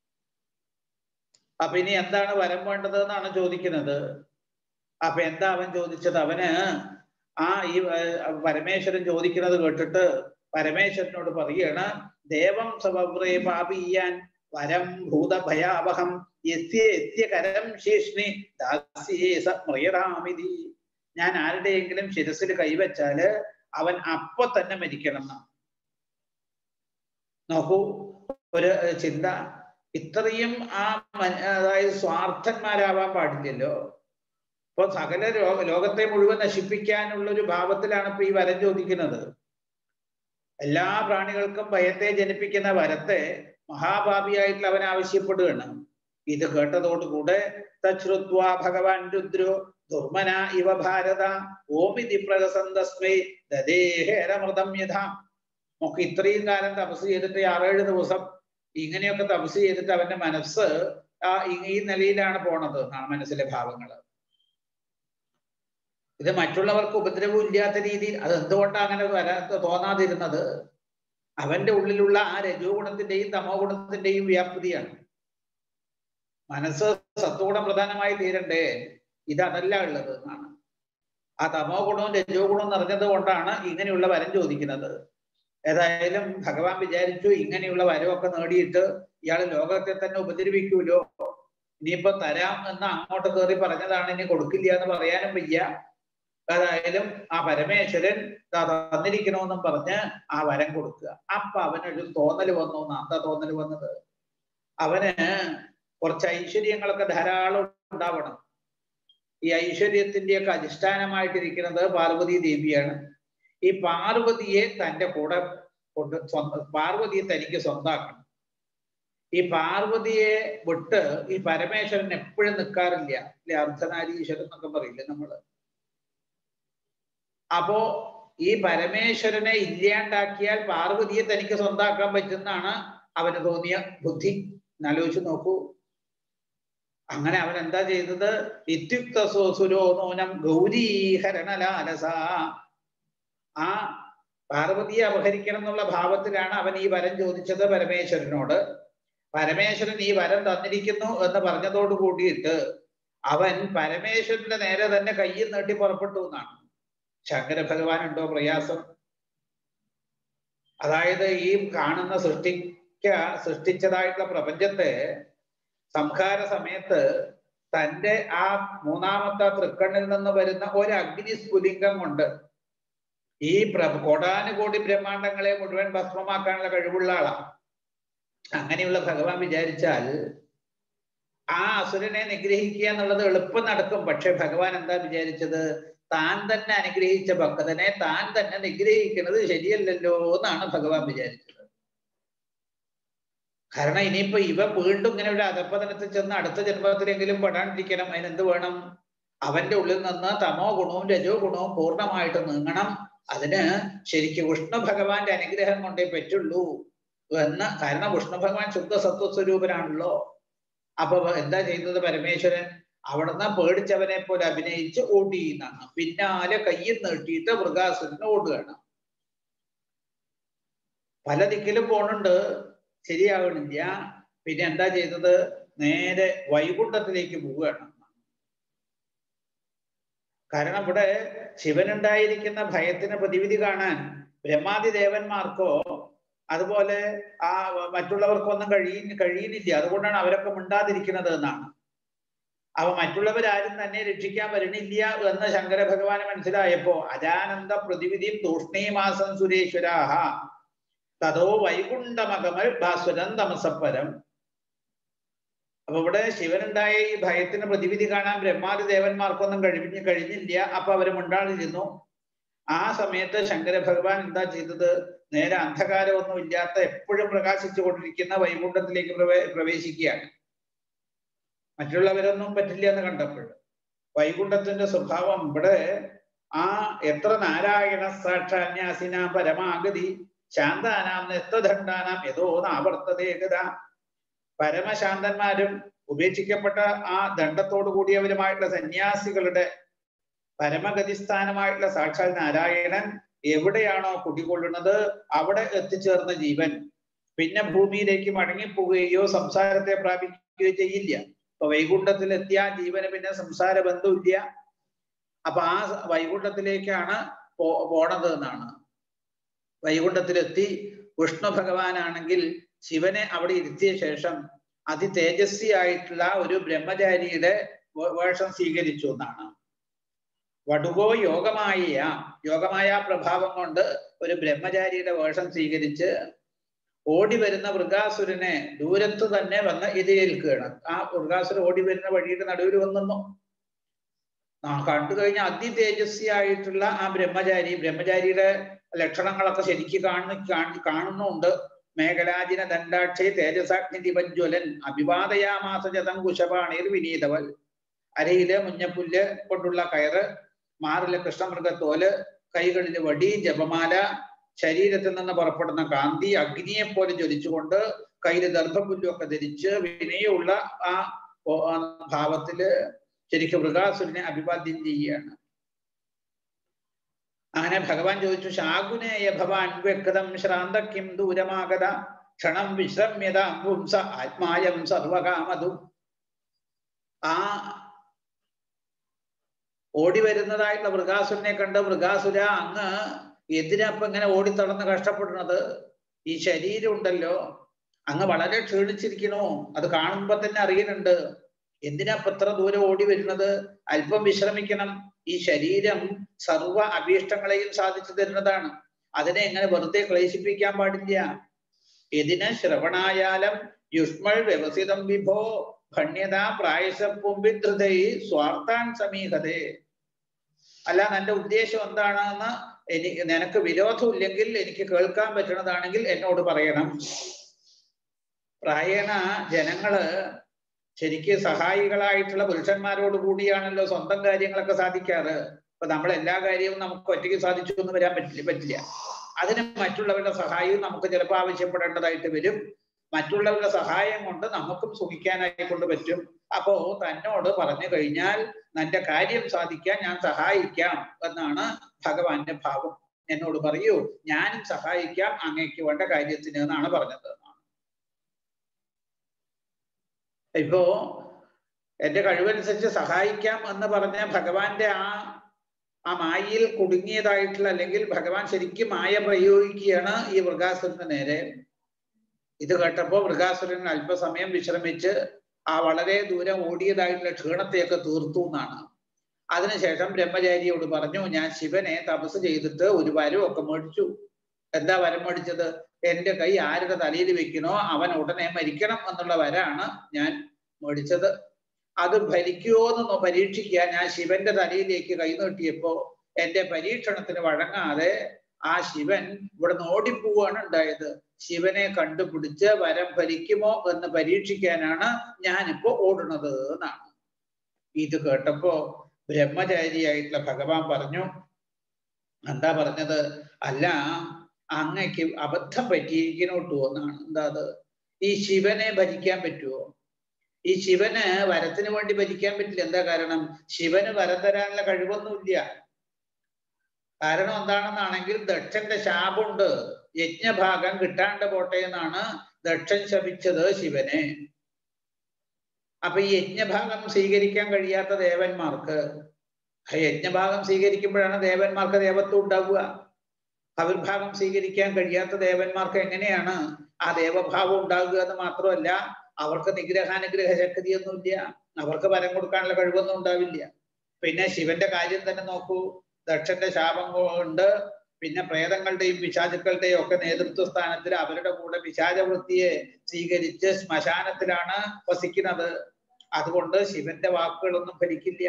A: അപ്പൊ ഇനി എന്താണ് വരം വേണ്ടത് എന്നാണ് ചോദിക്കുന്നത് അപ്പൊ എന്താ അവൻ ചോദിച്ചത് അവന് ആ ഈ പരമേശ്വരൻ ചോദിക്കുന്നത് കേട്ടിട്ട് പരമേശ്വരനോട് പറയുകയാണ് ദേവം സവ്രേ പാപിയാൻ വരം ഭൂതഭയാവഹം യസ്യ യസ്യ കരം ശീഷ്ണി ദാസ്യേ സ മൃയരാമിതി ഞാൻ ആരുടെയെങ്കിലും ശിരസിൽ കൈവച്ചാല് അവൻ അപ്പൊ തന്നെ മരിക്കണം എന്നാണ് നോക്കൂ ഒരു ഏർ ചിന്ത ഇത്രയും ആ മന- അതായത് സ്വാർത്ഥന്മാരാവാൻ പാടില്ലല്ലോ ഇപ്പൊ സകല ലോ- ലോകത്തെ മുഴുവൻ നശിപ്പിക്കാനുള്ള ഒരു ഭാവത്തിലാണ് ഇപ്പൊ ഈ വരം ചോദിക്കുന്നത് എല്ലാ പ്രാണികൾക്കും ഭയത്തെ ജനിപ്പിക്കുന്ന വരത്തെ മഹാഭാവിയായിട്ടുള്ള അവൻ ആവശ്യപ്പെടുകയാണ് ഇത് കേട്ടതോടുകൂടെ തശ്രുത്വാ ഭഗവാൻ രുദ്രോ ദുർമന ഇവ ഭാരത ഓമിതി പ്രകസന്തസ്മൈ ദദേഹേരമൃതം യഥാ നമുക്ക് ഇത്രയും കാലം തപസ് ചെയ്തിട്ട് ആറേഴ് ദിവസം ഇങ്ങനെയൊക്കെ തപസ് ചെയ്തിട്ട് അവന്റെ മനസ്സ് ആ ഈ- ഈ നിലയിലാണ് പോണത് എന്നാണ് മനസ്സിലെ ഭാവങ്ങള് ഇത് മറ്റുള്ളവർക്ക് ഉപദ്രവം ഇല്ലാത്ത രീതിയിൽ അത് എന്തുകൊണ്ടാണ് അങ്ങനെ വരാ തോന്നാതിരുന്നത് അവന്റെ ഉള്ളിലുള്ള ആ രജോ ഗുണത്തിന്റെയും തമോ ഗുണത്തിന്റെയും വ്യാപ്തിയാണ് മനസ്സ് സത്വഗുണം പ്രധാനമായി തീരണ്ടേ ഇത് അതല്ല ഉള്ളത് എന്നാണ് ആ തമോ ഗുണവും രജോ ഗുണവും നിറഞ്ഞത് കൊണ്ടാണ് ഇങ്ങനെയുള്ള വരം ചോദിക്കുന്നത് ഏതായാലും ഭഗവാൻ വിചാരിച്ചു ഇങ്ങനെയുള്ള വരമൊക്കെ നേടിയിട്ട് ഇയാൾ ലോകത്തെ തന്നെ ഉപദ്രവിക്കൂലോ ഇനിയിപ്പോ തരാം എന്ന് അങ്ങോട്ട് കയറി പറഞ്ഞതാണ് ഇനി കൊടുക്കില്ല എന്ന് പറയാനും വയ്യ ഏതായാലും ആ പരമേശ്വരൻ ദാ തന്നിരിക്കണമെന്നും പറഞ്ഞ് ആ വരം കൊടുക്കുക അപ്പൊ അവനൊരു തോന്നൽ വന്നു എന്നാ എന്താ തോന്നൽ വന്നത് അവന് കുറച്ച് ഐശ്വര്യങ്ങളൊക്കെ ധാരാളം ഉണ്ടാവണം ഈ ഐശ്വര്യത്തിന്റെയൊക്കെ അധിഷ്ഠാനമായിട്ടിരിക്കുന്നത് പാർവതി ദേവിയാണ് ഈ പാർവതിയെ തന്റെ കൂടെ കൊണ്ട് സ്വന്തം പാർവതിയെ തനിക്ക് സ്വന്താക്കണം ഈ പാർവതിയെ വിട്ട് ഈ പരമേശ്വരൻ എപ്പോഴും നിൽക്കാറില്ല അല്ലെ അർദ്ധനാരീശ്വരൻ എന്നൊക്കെ പറയില്ലേ നമ്മള് അപ്പോ ഈ പരമേശ്വരനെ ഇല്ലാണ്ടാക്കിയാൽ പാർവതിയെ തനിക്ക് സ്വന്താക്കാൻ പറ്റുന്നതാണ് അവന് തോന്നിയ ബുദ്ധി എന്നാലോചിച്ച് നോക്കൂ അങ്ങനെ അവൻ എന്താ ചെയ്തത് ഇത്യുക്ത സുരോ നൂനം ഗൗരീഹരണലാലസ ആ പാർവതിയെ അപഹരിക്കണം എന്നുള്ള ഭാവത്തിലാണ് അവൻ ഈ വരം ചോദിച്ചത് പരമേശ്വരനോട് പരമേശ്വരൻ ഈ വരം തന്നിരിക്കുന്നു എന്ന് പറഞ്ഞതോട് കൂടിയിട്ട് അവൻ പരമേശ്വരന്റെ നേരെ തന്നെ കയ്യിൽ നീട്ടി പുറപ്പെട്ടു എന്നാണ് ശങ്കര ഭഗവാൻ ഉണ്ടോ പ്രയാസം അതായത് ഈ കാണുന്ന സൃഷ്ടിക്ക സൃഷ്ടിച്ചതായിട്ടുള്ള പ്രപഞ്ചത്തെ സംഹാര സമയത്ത് തന്റെ ആ മൂന്നാമത്തെ തൃക്കണ്ണിൽ നിന്ന് വരുന്ന ഒരു അഗ്നി സ്ഫുലിംഗം കൊണ്ട് ഈ പ്ര കോടാനുകോടി ബ്രഹ്മാണ്ടങ്ങളെ മുഴുവൻ ഭസ്മമാക്കാനുള്ള കഴിവുള്ള ആളാണ് അങ്ങനെയുള്ള ഭഗവാൻ വിചാരിച്ചാൽ ആ അസുരനെ നിഗ്രഹിക്കുക എന്നുള്ളത് എളുപ്പം നടക്കും പക്ഷെ ഭഗവാൻ എന്താ വിചാരിച്ചത് താൻ തന്നെ അനുഗ്രഹിച്ച ഭക്തനെ താൻ തന്നെ നിഗ്രഹിക്കുന്നത് ശരിയല്ലല്ലോ എന്നാണ് ഭഗവാൻ വിചാരിച്ചത് കാരണം ഇനിയിപ്പോ ഇവ വീണ്ടും ഇങ്ങനെ ഒരു അധപ്പതനത്തിൽ ചെന്ന് അടുത്ത ജന്മത്തിലെങ്കിലും പെടാണ്ടിരിക്കണം അതിനെന്ത് വേണം അവന്റെ ഉള്ളിൽ നിന്ന് തമോ ഗുണവും രജോ ഗുണവും പൂർണ്ണമായിട്ട് നീങ്ങണം അതിന് ശരിക്കും വിഷ്ണു ഭഗവാന്റെ അനുഗ്രഹം കൊണ്ടേ പറ്റുള്ളൂ എന്ന് കാരണം വിഷ്ണു ഭഗവാൻ ശുദ്ധ സത്വസ്വരൂപനാണല്ലോ അപ്പൊ എന്താ ചെയ്തത് പരമേശ്വരൻ അവിടുന്ന് പേടിച്ചവനെ പോലെ അഭിനയിച്ച് ഓടി എന്നാണ് പിന്നാലെ കയ്യിൽ നീട്ടിയിട്ട് മൃഗാസുരന് ഓടുകയാണ് പല ദിക്കിലും പോണുണ്ട് ശരിയാവണില്ല പിന്നെ എന്താ ചെയ്തത് നേരെ വൈകുണ്ഠത്തിലേക്ക് പോവുകയാണ് കാരണം ഇവിടെ ശിവനുണ്ടായിരിക്കുന്ന ഭയത്തിന് പ്രതിവിധി കാണാൻ ബ്രഹ്മാദി ദേവന്മാർക്കോ അതുപോലെ ആ മറ്റുള്ളവർക്കൊന്നും കഴിയ കഴിയുന്നില്ല അതുകൊണ്ടാണ് അവരൊക്കെ മിണ്ടാതിരിക്കുന്നത് എന്നാണ് അവ മറ്റുള്ളവരാരും തന്നെ രക്ഷിക്കാൻ വരണില്ല എന്ന് ശങ്കര ഭഗവാന് മനസ്സിലായപ്പോ അജാനന്ദ പ്രതിവിധിയും തൂഷ്ണീമാസം സുരേശ്വരാഹ തതോ വൈകുണ്ഠമകമൽ ഭാസ്വരം തമസപ്പരം അപ്പൊ ഇവിടെ ശിവനുണ്ടായ ഈ ഭയത്തിന് പ്രതിവിധി കാണാൻ ബ്രഹ്മാദി ദേവന്മാർക്കൊന്നും കഴിഞ്ഞ് കഴിഞ്ഞില്ല അപ്പൊ അവര് മിണ്ടാതിരുന്നു ആ സമയത്ത് ശങ്കര ഭഗവാൻ എന്താ ചെയ്തത് നേരെ അന്ധകാരമൊന്നും ഇല്ലാത്ത എപ്പോഴും പ്രകാശിച്ചു കൊണ്ടിരിക്കുന്ന വൈകുണ്ഠത്തിലേക്ക് പ്രവേ പ്രവേശിക്കുകയാണ് മറ്റുള്ളവരൊന്നും പറ്റില്ല എന്ന് കണ്ടപ്പോൾ വൈകുണ്ഠത്തിന്റെ സ്വഭാവം ഇവിടെ ആ എത്ര നാരായണ സാക്ഷാന്യാസിന പരമാഗതി ശാന്താനാം നെസ്തദണ്ഡാനാം യഥോ നാവർത്തതേകത പരമശാന്തന്മാരും ഉപേക്ഷിക്കപ്പെട്ട ആ ദണ്ഡത്തോടു കൂടിയവരുമായിട്ടുള്ള സന്യാസികളുടെ പരമഗതിസ്ഥാനമായിട്ടുള്ള സാക്ഷാൽ നാരായണൻ എവിടെയാണോ കുടികൊള്ളുന്നത് അവിടെ എത്തിച്ചേർന്ന ജീവൻ പിന്നെ ഭൂമിയിലേക്ക് മടങ്ങിപ്പോവുകയോ സംസാരത്തെ പ്രാപിക്കുകയോ ചെയ്യില്ല ഇപ്പൊ വൈകുണ്ഠത്തിൽ എത്തിയ ജീവന് പിന്നെ സംസാര ബന്ധമില്ല അപ്പൊ ആ വൈകുണ്ഠത്തിലേക്കാണ് പോ പോണത് എന്നാണ് വൈകുണ്ഠത്തിലെത്തി വിഷ്ണു ഭഗവാനാണെങ്കിൽ ശിവനെ അവിടെ ഇരുത്തിയ ശേഷം അതിതേജസ്വിയായിട്ടുള്ള ഒരു ബ്രഹ്മചാരിയുടെ വേ- വേഷം സ്വീകരിച്ചു എന്നാണ് വടുകോ യോഗമായ യോഗമായ പ്രഭാവം കൊണ്ട് ഒരു ബ്രഹ്മചാരിയുടെ വേഷം സ്വീകരിച്ച് ഓടി വരുന്ന മൃഗാസുരനെ ദൂരത്ത് തന്നെ വന്ന് എതിരേൽക്കുകയാണ് ആ മൃഗാസുരൻ ഓടി വരുന്ന വഴിയുടെ നടുവിൽ വന്നു ആ കണ്ടു കഴിഞ്ഞ അതിതേജസ്വിയായിട്ടുള്ള ആ ബ്രഹ്മചാരി ബ്രഹ്മചാരിയുടെ ലക്ഷണങ്ങളൊക്കെ ശരിക്ക് കാണുന്നു കാണു- കാണുന്നുണ്ട് മേഖലാജിന ദണ്ഡാക്ഷി തേജസാഗ്നി ദിവജ്വലൻ അഭിവാദയാമാസ ജതം കുശപാണീർ വിനീതവൽ അരയില് മുഞ്ഞപ്പുല്ല് കൊണ്ടുള്ള കയറ് മാറിലെ കൃഷ്ണമൃഗത്തോല് കൈകളില് വടി ജപമാല ശരീരത്തിൽ നിന്ന് പുറപ്പെടുന്ന കാന്തി അഗ്നിയെ പോലെ ജ്വലിച്ചുകൊണ്ട് കയ്യില് ദർഭപുല്ലൊക്കെ ധരിച്ച് വിനയുള്ള ആ ഓ- ആ ഭാവത്തില് ശരിക്കും മൃഗാസുരനെ അഭിവാദ്യം ചെയ്യുകയാണ് അങ്ങനെ ഭഗവാൻ ചോദിച്ചു ശാകുനേയ ഭവാൻ വ്യക്തം ശ്രാന്തക്കിം ദൂരമാഗത ക്ഷണം വിശ്രമ്യത പുംസ ആത്മായം സർവകാമതു ആ ഓടി വരുന്നതായിട്ടുള്ള മൃഗാസുരനെ കണ്ട് മൃഗാസുര അങ്ങ് എന്തിനാ ഇപ്പൊ ഇങ്ങനെ ഓടിത്തടന്ന് കഷ്ടപ്പെടുന്നത് ഈ ശരീരം ഉണ്ടല്ലോ അങ്ങ് വളരെ ക്ഷീണിച്ചിരിക്കണോ അത് കാണുമ്പോ തന്നെ അറിയുന്നുണ്ട് എന്തിനാ ഇപ്പൊ ഇത്ര ദൂരം ഓടി വരുന്നത് അല്പം വിശ്രമിക്കണം ഈ ശരീരം സർവ അഭീഷ്ടങ്ങളെയും സാധിച്ചു തരുന്നതാണ് അതിനെ എങ്ങനെ വെറുതെ ക്ലേശിപ്പിക്കാൻ പാടില്ല ഇതിന് ശ്രവണായാലം യുഷ്മൾ വ്യവസിതം വിഭോ ഭണ്യത പ്രായസപ്പുംബിധൃതൈ സ്വാർത്ഥാൻ സമീഹതേ അല്ല എന്റെ ഉദ്ദേശം എന്താണെന്ന് എനിക്ക് നിനക്ക് വിരോധമില്ലെങ്കിൽ എനിക്ക് കേൾക്കാൻ പറ്റുന്നതാണെങ്കിൽ എന്നോട് പറയണം പ്രായണ ജനങ്ങള് ശരിക്ക് സഹായികളായിട്ടുള്ള പുരുഷന്മാരോട് കൂടിയാണല്ലോ സ്വന്തം കാര്യങ്ങളൊക്കെ സാധിക്കാറ് ഇപ്പൊ നമ്മൾ എല്ലാ കാര്യവും നമുക്ക് ഒറ്റയ്ക്ക് സാധിച്ചു എന്ന് വരാൻ പറ്റില്ല പറ്റില്ല അതിന് മറ്റുള്ളവരുടെ സഹായവും നമുക്ക് ചിലപ്പോൾ ആവശ്യപ്പെടേണ്ടതായിട്ട് വരും മറ്റുള്ളവരുടെ സഹായം കൊണ്ട് നമുക്കും സുഖിക്കാനായി കൊണ്ട് പറ്റും അപ്പോ തന്നോട് പറഞ്ഞു കഴിഞ്ഞാൽ നിന്റെ കാര്യം സാധിക്കാൻ ഞാൻ സഹായിക്കാം എന്നാണ് ഭഗവാന്റെ ഭാവം എന്നോട് പറയൂ ഞാനും സഹായിക്കാം അങ്ങേക്ക് വേണ്ട കാര്യത്തിന് എന്നാണ് പറഞ്ഞത് ഇപ്പോ എന്റെ കഴിവനുസരിച്ച് സഹായിക്കാം എന്ന് പറഞ്ഞ ഭഗവാന്റെ ആ ആ മായയിൽ കുടുങ്ങിയതായിട്ടുള്ള അല്ലെങ്കിൽ ഭഗവാൻ ശരിക്കും മായ പ്രയോഗിക്കുകയാണ് ഈ മൃഗാസുരന് നേരെ ഇത് കേട്ടപ്പോ മൃഗാസുരൻ അല്പസമയം വിശ്രമിച്ച് ആ വളരെ ദൂരം ഓടിയതായിട്ടുള്ള ക്ഷീണത്തെയൊക്കെ തീർത്തു എന്നാണ് അതിനുശേഷം ബ്രഹ്മചാരിയോട് പറഞ്ഞു ഞാൻ ശിവനെ തപസ് ചെയ്തിട്ട് ഒരു വരമൊക്കെ മേടിച്ചു എന്താ വരം മേടിച്ചത് എന്റെ കൈ ആരുടെ തലയിൽ വെക്കണോ അവൻ ഉടനെ മരിക്കണം എന്നുള്ള വരാണ് ഞാൻ മേടിച്ചത് അത് ഭരിക്കുമോ എന്ന് പരീക്ഷിക്കാൻ ഞാൻ ശിവന്റെ തലയിലേക്ക് കൈ നീട്ടിയപ്പോ എന്റെ പരീക്ഷണത്തിന് വഴങ്ങാതെ ആ ശിവൻ ഇവിടുന്ന് ഓടിപ്പോവാണ് ഉണ്ടായത് ശിവനെ കണ്ടുപിടിച്ച് വരം ഭരിക്കുമോ എന്ന് പരീക്ഷിക്കാനാണ് ഞാനിപ്പോ ഓടുന്നത് എന്നാണ് ഇത് കേട്ടപ്പോ ബ്രഹ്മചാരിയായിട്ടുള്ള ഭഗവാൻ പറഞ്ഞു എന്താ പറഞ്ഞത് അല്ല അങ്ങക്ക് അബദ്ധം പറ്റിയിരിക്കണോട്ടു എന്നാണ് എന്താ അത് ഈ ശിവനെ ഭരിക്കാൻ പറ്റുമോ ഈ ശിവന് വരത്തിന് വേണ്ടി ഭരിക്കാൻ പറ്റില്ല എന്താ കാരണം ശിവന് വരം തരാനുള്ള കഴിവൊന്നുമില്ല കാരണം എന്താണെന്നാണെങ്കിൽ ദക്ഷന്റെ ശാപമുണ്ട് യജ്ഞഭാഗം കിട്ടാണ്ട് പോട്ടെ എന്നാണ് ദക്ഷൻ ശപിച്ചത് ശിവനെ അപ്പൊ ഈ യജ്ഞഭാഗം സ്വീകരിക്കാൻ കഴിയാത്ത ദേവന്മാർക്ക് ആ യജ്ഞഭാഗം സ്വീകരിക്കുമ്പോഴാണ് ദേവന്മാർക്ക് ദേവത്വം ഉണ്ടാവുക അവിർഭാഗം സ്വീകരിക്കാൻ കഴിയാത്ത ദേവന്മാർക്ക് എങ്ങനെയാണ് ആ ദേവഭാവം ഉണ്ടാകുക എന്ന് മാത്രമല്ല അവർക്ക് നിഗ്രഹാനുഗ്രഹ ശക്തിയൊന്നുമില്ല അവർക്ക് വരം കൊടുക്കാനുള്ള കഴിവൊന്നും ഉണ്ടാവില്ല പിന്നെ ശിവന്റെ കാര്യം തന്നെ നോക്കൂ ദക്ഷന്റെ ശാപം കൊണ്ട് പിന്നെ പ്രേതങ്ങളുടെയും പിശാചുക്കളുടെയും ഒക്കെ നേതൃത്വ സ്ഥാനത്തിൽ അവരുടെ കൂടെ പിശാചവൃത്തിയെ സ്വീകരിച്ച് ശ്മശാനത്തിലാണ് വസിക്കുന്നത് അതുകൊണ്ട് ശിവന്റെ വാക്കുകളൊന്നും ഫലിക്കില്ല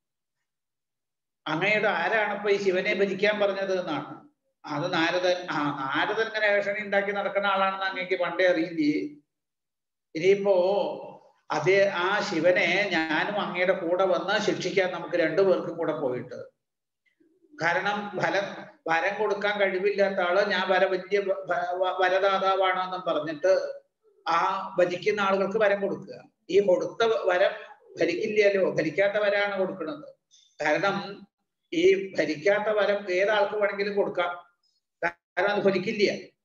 A: അങ്ങയുടെ ആരാണ് ഇപ്പൊ ഈ ശിവനെ ഭരിക്കാൻ പറഞ്ഞത് എന്നാണ് അത് നാരദൻ ആ നാരദൻ ഇങ്ങനെ ഏഷണി ഉണ്ടാക്കി നടക്കുന്ന ആളാണെന്ന് അങ്ങേക്ക് പണ്ടേ അറിയില്ലേ ഇനിയിപ്പോ അതേ ആ ശിവനെ ഞാനും അങ്ങയുടെ കൂടെ വന്ന് ശിക്ഷിക്കാൻ നമുക്ക് രണ്ടു പേർക്കും കൂടെ പോയിട്ട് കാരണം ഫലം വരം കൊടുക്കാൻ കഴിവില്ലാത്ത ആള് ഞാൻ വര വലിയ വരദാതാവാണെന്നും പറഞ്ഞിട്ട് ആ ഭജിക്കുന്ന ആളുകൾക്ക് വരം കൊടുക്കുക ഈ കൊടുത്ത വരം ഭരിക്കില്ലല്ലോ ഭരിക്കാത്ത വരാണ് കൊടുക്കുന്നത് കാരണം ഈ ഭരിക്കാത്ത വരം ഏതാൾക്ക് വേണമെങ്കിലും കൊടുക്കാം കാരണം അത് ഭരിക്കില്ല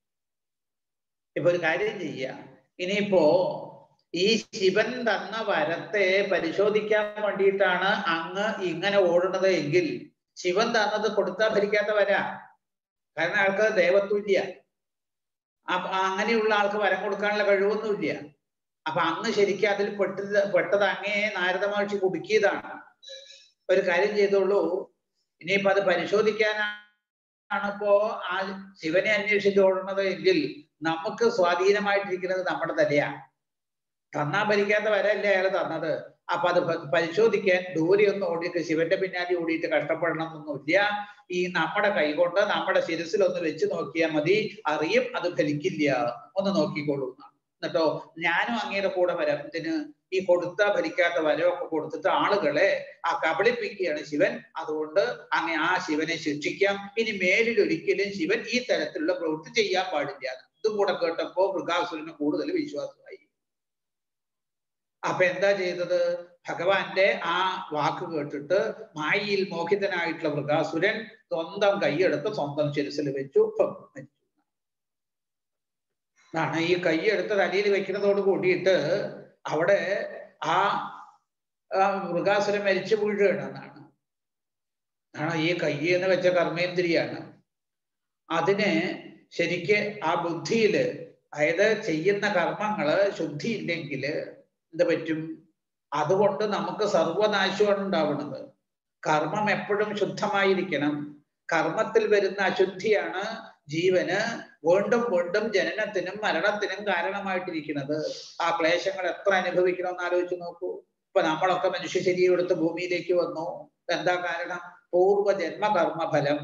A: ഇപ്പൊ ഒരു കാര്യം ചെയ്യുക ഇനിയിപ്പോ ഈ ശിവൻ തന്ന വരത്തെ പരിശോധിക്കാൻ വേണ്ടിയിട്ടാണ് അങ്ങ് ഇങ്ങനെ ഓടുന്നത് എങ്കിൽ ശിവൻ തന്നത് കൊടുത്താൽ ഭരിക്കാത്ത വരാ കാരണം ആൾക്ക് ദേവത്വം ഇല്ല അപ്പൊ അങ്ങനെയുള്ള ആൾക്ക് വരം കൊടുക്കാനുള്ള കഴിവൊന്നുമില്ല അപ്പൊ അന്ന് ശരിക്കും അതിൽ പെട്ടത് പെട്ടത് അങ്ങേ നാരദ മഹർഷി കുടുക്കിയതാണ് ഒരു കാര്യം ചെയ്തോളൂ ഇനിയിപ്പോ അത് പരിശോധിക്കാനാണ് ഇപ്പോ ആ ശിവനെ അന്വേഷിച്ച് ഓടുന്നത് എങ്കിൽ നമുക്ക് സ്വാധീനമായിട്ടിരിക്കുന്നത് നമ്മുടെ തലയാണ് തന്നാ ഭരിക്കാത്ത വരല്ലേ അയാൾ തന്നത് അപ്പൊ അത് പ- പരിശോധിക്കാൻ ദൂരെ ഒന്ന് ഓടിയിട്ട് ശിവന്റെ പിന്നാലെ ഓടിയിട്ട് കഷ്ടപ്പെടണം എന്നൊന്നുമില്ല ഈ നമ്മുടെ കൈകൊണ്ട് നമ്മുടെ ശിരസിൽ ഒന്ന് വെച്ച് നോക്കിയാൽ മതി അറിയും അത് ഫലിക്കില്ല ഒന്ന് നോക്കിക്കോളൂ എന്നാണ് എന്നിട്ടോ ഞാനും അങ്ങയുടെ കൂടെ വരാം ഇതിന് ഈ കൊടുത്ത ഭരിക്കാത്ത വരമൊക്കെ കൊടുത്തിട്ട് ആളുകളെ ആ കബളിപ്പിക്കുകയാണ് ശിവൻ അതുകൊണ്ട് അങ്ങ് ആ ശിവനെ ശിക്ഷിക്കാം ഇനി മേലിൽ ഒരിക്കലും ശിവൻ ഈ തരത്തിലുള്ള പ്രവൃത്തി ചെയ്യാൻ പാടില്ല ഇതും കൂടെ കേട്ടപ്പോ മൃഗാസുരന് കൂടുതൽ വിശ്വാസമായി അപ്പൊ എന്താ ചെയ്തത് ഭഗവാന്റെ ആ വാക്ക് കേട്ടിട്ട് മായയിൽ മോഹിതനായിട്ടുള്ള മൃഗാസുരൻ സ്വന്തം കൈയെടുത്ത് സ്വന്തം ശിരസിൽ വെച്ചു ഇപ്പം മരിച്ചു ആണ് ഈ കൈയെടുത്ത് തലയിൽ വെക്കുന്നതോട് കൂടിയിട്ട് അവിടെ ആ ആ മൃഗാസുരൻ മരിച്ചു വീഴുകയാണ് എന്നാണ് ആണ് ഈ കൈ എന്ന് വെച്ച കർമ്മേന്ദ്രിയാണ് അതിന് ശരിക്ക് ആ ബുദ്ധിയില് അതായത് ചെയ്യുന്ന കർമ്മങ്ങള് ശുദ്ധി ഇല്ലെങ്കിൽ എന്ത് പറ്റും അതുകൊണ്ട് നമുക്ക് സർവനാശമാണ് ഉണ്ടാവുന്നത് കർമ്മം എപ്പോഴും ശുദ്ധമായിരിക്കണം കർമ്മത്തിൽ വരുന്ന അശുദ്ധിയാണ് ജീവന് വീണ്ടും വീണ്ടും ജനനത്തിനും മരണത്തിനും കാരണമായിട്ടിരിക്കുന്നത് ആ ക്ലേശങ്ങൾ എത്ര അനുഭവിക്കണമെന്ന് ആലോചിച്ച് നോക്കൂ ഇപ്പൊ നമ്മളൊക്കെ മനുഷ്യ ശരീരം എടുത്ത് ഭൂമിയിലേക്ക് വന്നു എന്താ കാരണം പൂർവ്വജന്മ കർമ്മഫലം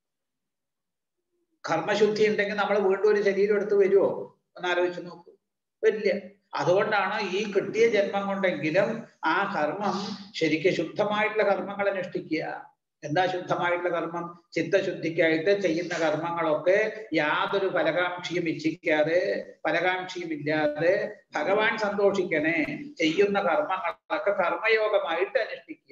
A: കർമ്മശുദ്ധി ഉണ്ടെങ്കിൽ നമ്മൾ വീണ്ടും ഒരു ശരീരം എടുത്ത് വരുമോ ഒന്ന് ആലോചിച്ച് നോക്കൂ വരില്ല അതുകൊണ്ടാണ് ഈ കിട്ടിയ ജന്മം കൊണ്ടെങ്കിലും ആ കർമ്മം ശരിക്കും ശുദ്ധമായിട്ടുള്ള കർമ്മങ്ങൾ അനുഷ്ഠിക്കുക എന്താ ശുദ്ധമായിട്ടുള്ള കർമ്മം ചിത്തശുദ്ധിക്കായിട്ട് ചെയ്യുന്ന കർമ്മങ്ങളൊക്കെ യാതൊരു ഫലകാംക്ഷിയും ഇച്ഛിക്കാതെ ഫലകാംക്ഷിയും ഇല്ലാതെ ഭഗവാൻ സന്തോഷിക്കണേ ചെയ്യുന്ന കർമ്മങ്ങളൊക്കെ കർമ്മയോഗമായിട്ട് അനുഷ്ഠിക്കുക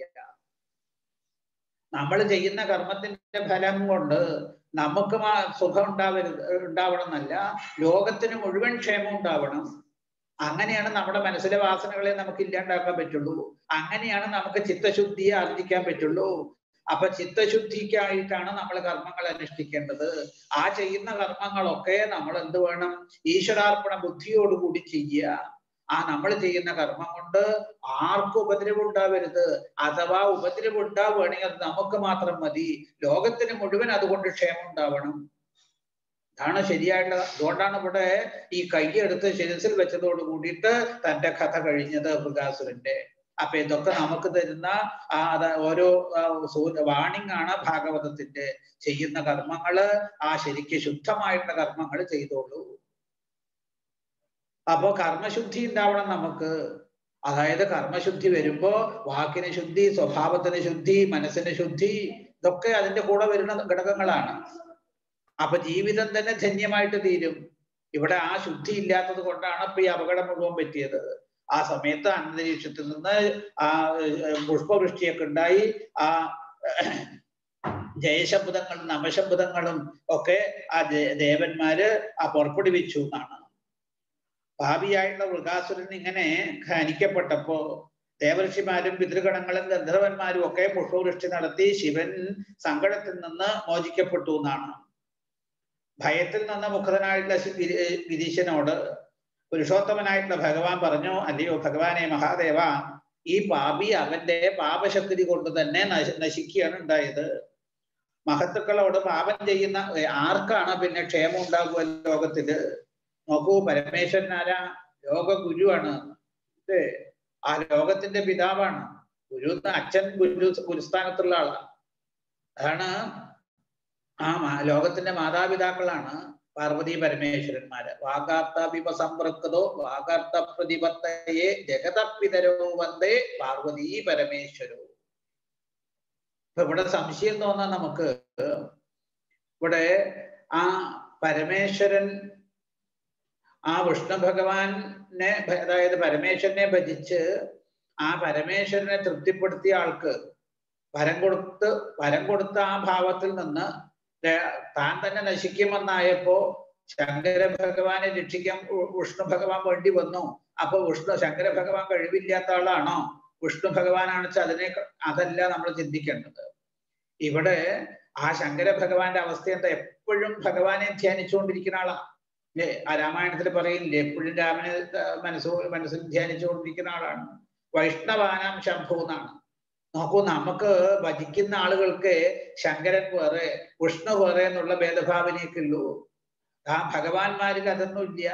A: നമ്മൾ ചെയ്യുന്ന കർമ്മത്തിന്റെ ഫലം കൊണ്ട് നമുക്ക് മാ സുഖം ഉണ്ടാവരുത് ഉണ്ടാവണം എന്നല്ല ലോകത്തിന് മുഴുവൻ ക്ഷേമം ഉണ്ടാവണം അങ്ങനെയാണ് നമ്മുടെ മനസ്സിലെ വാസനകളെ നമുക്ക് ഇല്ലാണ്ടാക്കാൻ പറ്റുള്ളൂ അങ്ങനെയാണ് നമുക്ക് ചിത്തശുദ്ധിയെ ആർജിക്കാൻ പറ്റുള്ളൂ അപ്പൊ ചിത്തശുദ്ധിക്കായിട്ടാണ് നമ്മൾ കർമ്മങ്ങൾ അനുഷ്ഠിക്കേണ്ടത് ആ ചെയ്യുന്ന കർമ്മങ്ങളൊക്കെ നമ്മൾ എന്ത് വേണം ഈശ്വരാർപ്പണ ബുദ്ധിയോടുകൂടി ചെയ്യുക ആ നമ്മൾ ചെയ്യുന്ന കർമ്മം കൊണ്ട് ആർക്കും ഉപദ്രവം ഉണ്ടാവരുത് അഥവാ ഉപദ്രവം ഉണ്ടാവുകയാണെങ്കിൽ അത് നമുക്ക് മാത്രം മതി ലോകത്തിന് മുഴുവൻ അതുകൊണ്ട് ക്ഷേമം ഉണ്ടാവണം അതാണ് ശരിയായിട്ടുള്ള അതുകൊണ്ടാണ് ഇവിടെ ഈ കൈയെടുത്ത് ശിരസിൽ വെച്ചതോട് കൂടിയിട്ട് തന്റെ കഥ കഴിഞ്ഞത് മൃഗാസുരന്റെ അപ്പൊ ഇതൊക്കെ നമുക്ക് തരുന്ന ആ അത് ഓരോ വാണിംഗ് ആണ് ഭാഗവതത്തിന്റെ ചെയ്യുന്ന കർമ്മങ്ങള് ആ ശരിക്ക് ശുദ്ധമായിട്ടുള്ള കർമ്മങ്ങൾ ചെയ്തോളൂ അപ്പോ കർമ്മശുദ്ധി ഉണ്ടാവണം നമുക്ക് അതായത് കർമ്മശുദ്ധി വരുമ്പോ വാക്കിന് ശുദ്ധി സ്വഭാവത്തിന് ശുദ്ധി മനസ്സിന് ശുദ്ധി ഇതൊക്കെ അതിന്റെ കൂടെ വരുന്ന ഘടകങ്ങളാണ് അപ്പൊ ജീവിതം തന്നെ ധന്യമായിട്ട് തീരും ഇവിടെ ആ ശുദ്ധി ഇല്ലാത്തത് കൊണ്ടാണ് ഇപ്പൊ ഈ അപകടം മുഴുവൻ പറ്റിയത് ആ സമയത്ത് അന്തരീക്ഷത്തിൽ നിന്ന് ആ പുഷ്പവൃഷ്ടിയൊക്കെ ഉണ്ടായി ആ ജയശബ്ദങ്ങളും നമശബ്ദങ്ങളും ഒക്കെ ആ ദേവന്മാര് ആ പുറപ്പെടുവിച്ചു എന്നാണ് ഭാവിയായിട്ടുള്ള മൃഗാസുരൻ ഇങ്ങനെ ഖനിക്കപ്പെട്ടപ്പോ ദേവർഷിമാരും പിതൃഗണങ്ങളും ഗന്ധർവന്മാരും ഒക്കെ പുഷ്പവൃഷ്ടി നടത്തി ശിവൻ സങ്കടത്തിൽ നിന്ന് മോചിക്കപ്പെട്ടു എന്നാണ് ഭയത്തിൽ നിന്ന് മുഖതനായിട്ടുള്ള ഗിരീശനോട് പുരുഷോത്തമനായിട്ടുള്ള ഭഗവാൻ പറഞ്ഞു അല്ലയോ ഭഗവാനെ മഹാദേവ ഈ പാപി അവന്റെ പാപശക്തി കൊണ്ട് തന്നെ നശിക്കുകയാണ് ഉണ്ടായത് മഹത്തുക്കളോട് പാപം ചെയ്യുന്ന ആർക്കാണ് പിന്നെ ക്ഷേമം ഉണ്ടാകുക ലോകത്തില് നോക്കൂ പരമേശ്വരൻ ആരാ ലോക ഗുരുവാണ് അല്ലേ ആ ലോകത്തിന്റെ പിതാവാണ് ഗുരു അച്ഛൻ ഗുരു ഗുരുസ്ഥാനത്തുള്ള ആളാണ് അതാണ് ആ ലോകത്തിന്റെ മാതാപിതാക്കളാണ് പാർവതി പരമേശ്വരന്മാര് വാഗാർത്ത വിപ സമ്പൃക്തോ വാഗാർത്ത പ്രതിപത്തയെ ജഗതപിതരോ വന്ദേ പാർവതി പരമേശ്വരോ ഇപ്പൊ ഇവിടെ സംശയം തോന്നാൻ നമുക്ക് ഇവിടെ ആ പരമേശ്വരൻ ആ വിഷ്ണു ഭഗവാനെ അതായത് പരമേശ്വരനെ ഭജിച്ച് ആ പരമേശ്വരനെ തൃപ്തിപ്പെടുത്തിയ ആൾക്ക് വരം കൊടുത്ത് വരം കൊടുത്ത ആ ഭാവത്തിൽ നിന്ന് താൻ തന്നെ നശിക്കുമെന്നായപ്പോ ശങ്കര ഭഗവാനെ രക്ഷിക്കാൻ വിഷ്ണു ഭഗവാൻ വേണ്ടി വന്നു അപ്പൊ വിഷ്ണു ശങ്കര ഭഗവാൻ കഴിവില്ലാത്ത ആളാണോ വിഷ്ണു ഭഗവാനാണ് വെച്ചാൽ അതിനെ അതല്ല നമ്മൾ ചിന്തിക്കേണ്ടത് ഇവിടെ ആ ശങ്കര ഭഗവാന്റെ അവസ്ഥ എന്താ എപ്പോഴും ഭഗവാനെ ധ്യാനിച്ചുകൊണ്ടിരിക്കുന്ന ആളാ ഇല്ലേ ആ രാമായണത്തിൽ പറയില്ലേ എപ്പോഴും രാമനെ മനസ്സോ മനസ്സിൽ ധ്യാനിച്ചുകൊണ്ടിരിക്കുന്ന ആളാണ് വൈഷ്ണവാനാം ശംഭു എന്നാണ് നോക്കൂ നമുക്ക് ഭജിക്കുന്ന ആളുകൾക്ക് ശങ്കരൻ വേറെ വിഷ്ണു വേറെ എന്നുള്ള ഭേദഭാവനയൊക്കെ ഉള്ളൂ ആ ഭഗവാന്മാരിൽ അതൊന്നും ഇല്ല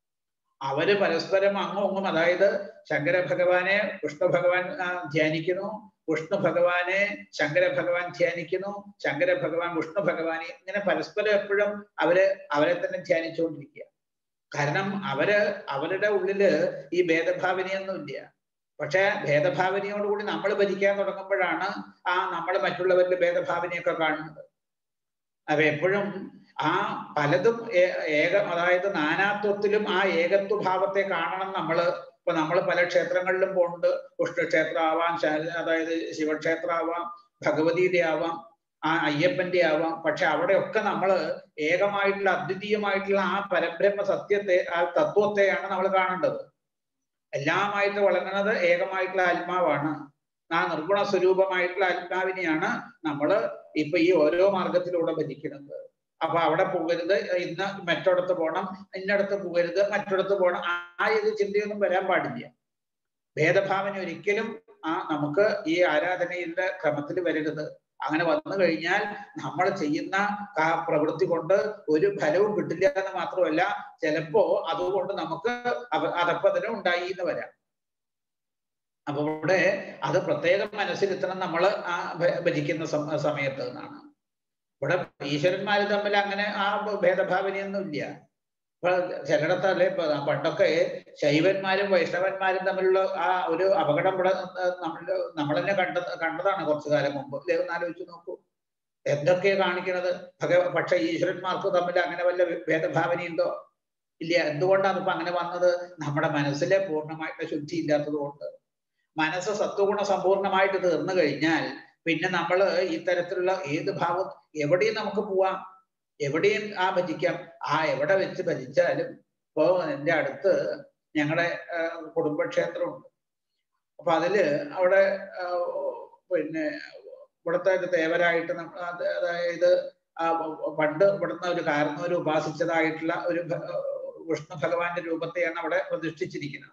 A: അവര് പരസ്പരം അങ്ങും അങ്ങും അതായത് ശങ്കര ഭഗവാനെ വിഷ്ണു ഭഗവാൻ ധ്യാനിക്കുന്നു വിഷ്ണു ഭഗവാനെ ശങ്കര ഭഗവാൻ ധ്യാനിക്കുന്നു ശങ്കര ഭഗവാൻ വിഷ്ണു ഭഗവാനെ ഇങ്ങനെ പരസ്പരം എപ്പോഴും അവര് അവരെ തന്നെ ധ്യാനിച്ചുകൊണ്ടിരിക്കുക കാരണം അവര് അവരുടെ ഉള്ളില് ഈ ഭേദഭാവനയൊന്നും ഇല്ല പക്ഷെ ഭേദഭാവനയോടുകൂടി നമ്മൾ ഭരിക്കാൻ തുടങ്ങുമ്പോഴാണ് ആ നമ്മൾ മറ്റുള്ളവരിൽ ഭേദഭാവനയൊക്കെ കാണുന്നത് അപ്പൊ എപ്പോഴും ആ പലതും ഏക അതായത് നാനാത്വത്തിലും ആ ഏകത്വ ഭാവത്തെ കാണണം നമ്മള് ഇപ്പൊ നമ്മൾ പല ക്ഷേത്രങ്ങളിലും പോകുന്നുണ്ട് കൃഷ്ണക്ഷേത്രം ആവാം അതായത് ശിവക്ഷേത്രം ആവാം ഭഗവതിയുടെ ആവാം ആ അയ്യപ്പന്റെ ആവാം പക്ഷെ അവിടെയൊക്കെ നമ്മൾ ഏകമായിട്ടുള്ള അദ്വിതീയമായിട്ടുള്ള ആ പരബ്രഹ്മ സത്യത്തെ ആ തത്വത്തെയാണ് നമ്മൾ കാണേണ്ടത് എല്ലാമായിട്ട് വളരുന്നത് ഏകമായിട്ടുള്ള ആത്മാവാണ് ആ നിർഗുണ സ്വരൂപമായിട്ടുള്ള ആത്മാവിനെയാണ് നമ്മൾ ഇപ്പൊ ഈ ഓരോ മാർഗത്തിലൂടെ ഭരിക്കുന്നത് അപ്പൊ അവിടെ പോകരുത് ഇന്ന് മറ്റൊടത്ത് പോകണം ഇന്നടത്ത് പോകരുത് മറ്റൊടത്ത് പോകണം ആ ഇത് ചിന്തയൊന്നും വരാൻ പാടില്ല ഭേദഭാവന ഒരിക്കലും ആ നമുക്ക് ഈ ആരാധനയുടെ ക്രമത്തിൽ വരരുത് അങ്ങനെ വന്നു കഴിഞ്ഞാൽ നമ്മൾ ചെയ്യുന്ന ആ പ്രവൃത്തി കൊണ്ട് ഒരു ഫലവും കിട്ടില്ല എന്ന് മാത്രമല്ല ചിലപ്പോ അതുകൊണ്ട് നമുക്ക് അധപ്പതനം ഉണ്ടായി എന്ന് വരാം അപ്പൊ ഇവിടെ അത് പ്രത്യേകം മനസ്സിലെത്തണം നമ്മൾ ആ ഭജിക്കുന്ന സമയത്ത് എന്നാണ് ഇവിടെ ഈശ്വരന്മാർ തമ്മിൽ അങ്ങനെ ആ ഭേദഭാവനയൊന്നും ഇല്ല ഇപ്പൊ ചിലയിടത്തല്ലേ ഇപ്പൊ പണ്ടൊക്കെ ശൈവന്മാരും വൈഷ്ണവന്മാരും തമ്മിലുള്ള ആ ഒരു അപകടം ഇവിടെ നമ്മൾ നമ്മൾ തന്നെ കണ്ട കണ്ടതാണ് കുറച്ചു കാലം മുമ്പ് ഒന്ന് ആലോചിച്ച് നോക്കൂ എന്തൊക്കെയാ കാണിക്കുന്നത് ഭഗ പക്ഷെ ഈശ്വരന്മാർക്ക് തമ്മിൽ അങ്ങനെ വല്ല ഭേദഭാവനയുണ്ടോ ഇല്ല എന്തുകൊണ്ടാണ് ഇപ്പൊ അങ്ങനെ വന്നത് നമ്മുടെ മനസ്സിലെ പൂർണ്ണമായിട്ട് ശുദ്ധി ഇല്ലാത്തത് കൊണ്ട് മനസ്സ് സത്വഗുണ സമ്പൂർണമായിട്ട് തീർന്നു കഴിഞ്ഞാൽ പിന്നെ നമ്മൾ ഇത്തരത്തിലുള്ള ഏത് ഭാവം എവിടെയും നമുക്ക് പോവാം എവിടെയും ആ ഭജിക്കാം ആ എവിടെ വെച്ച് ഭജിച്ചാലും ഇപ്പോ എൻ്റെ അടുത്ത് ഞങ്ങളുടെ കുടുംബക്ഷേത്രമുണ്ട് അപ്പൊ അതില് അവിടെ പിന്നെ ഇവിടുത്തെ തേവരായിട്ട് അതായത് പണ്ട് ഇവിടുന്ന് ഒരു കാരണവർ ഉപാസിച്ചതായിട്ടുള്ള ഒരു വിഷ്ണു ഭഗവാന്റെ രൂപത്തെയാണ് അവിടെ പ്രതിഷ്ഠിച്ചിരിക്കുന്നത്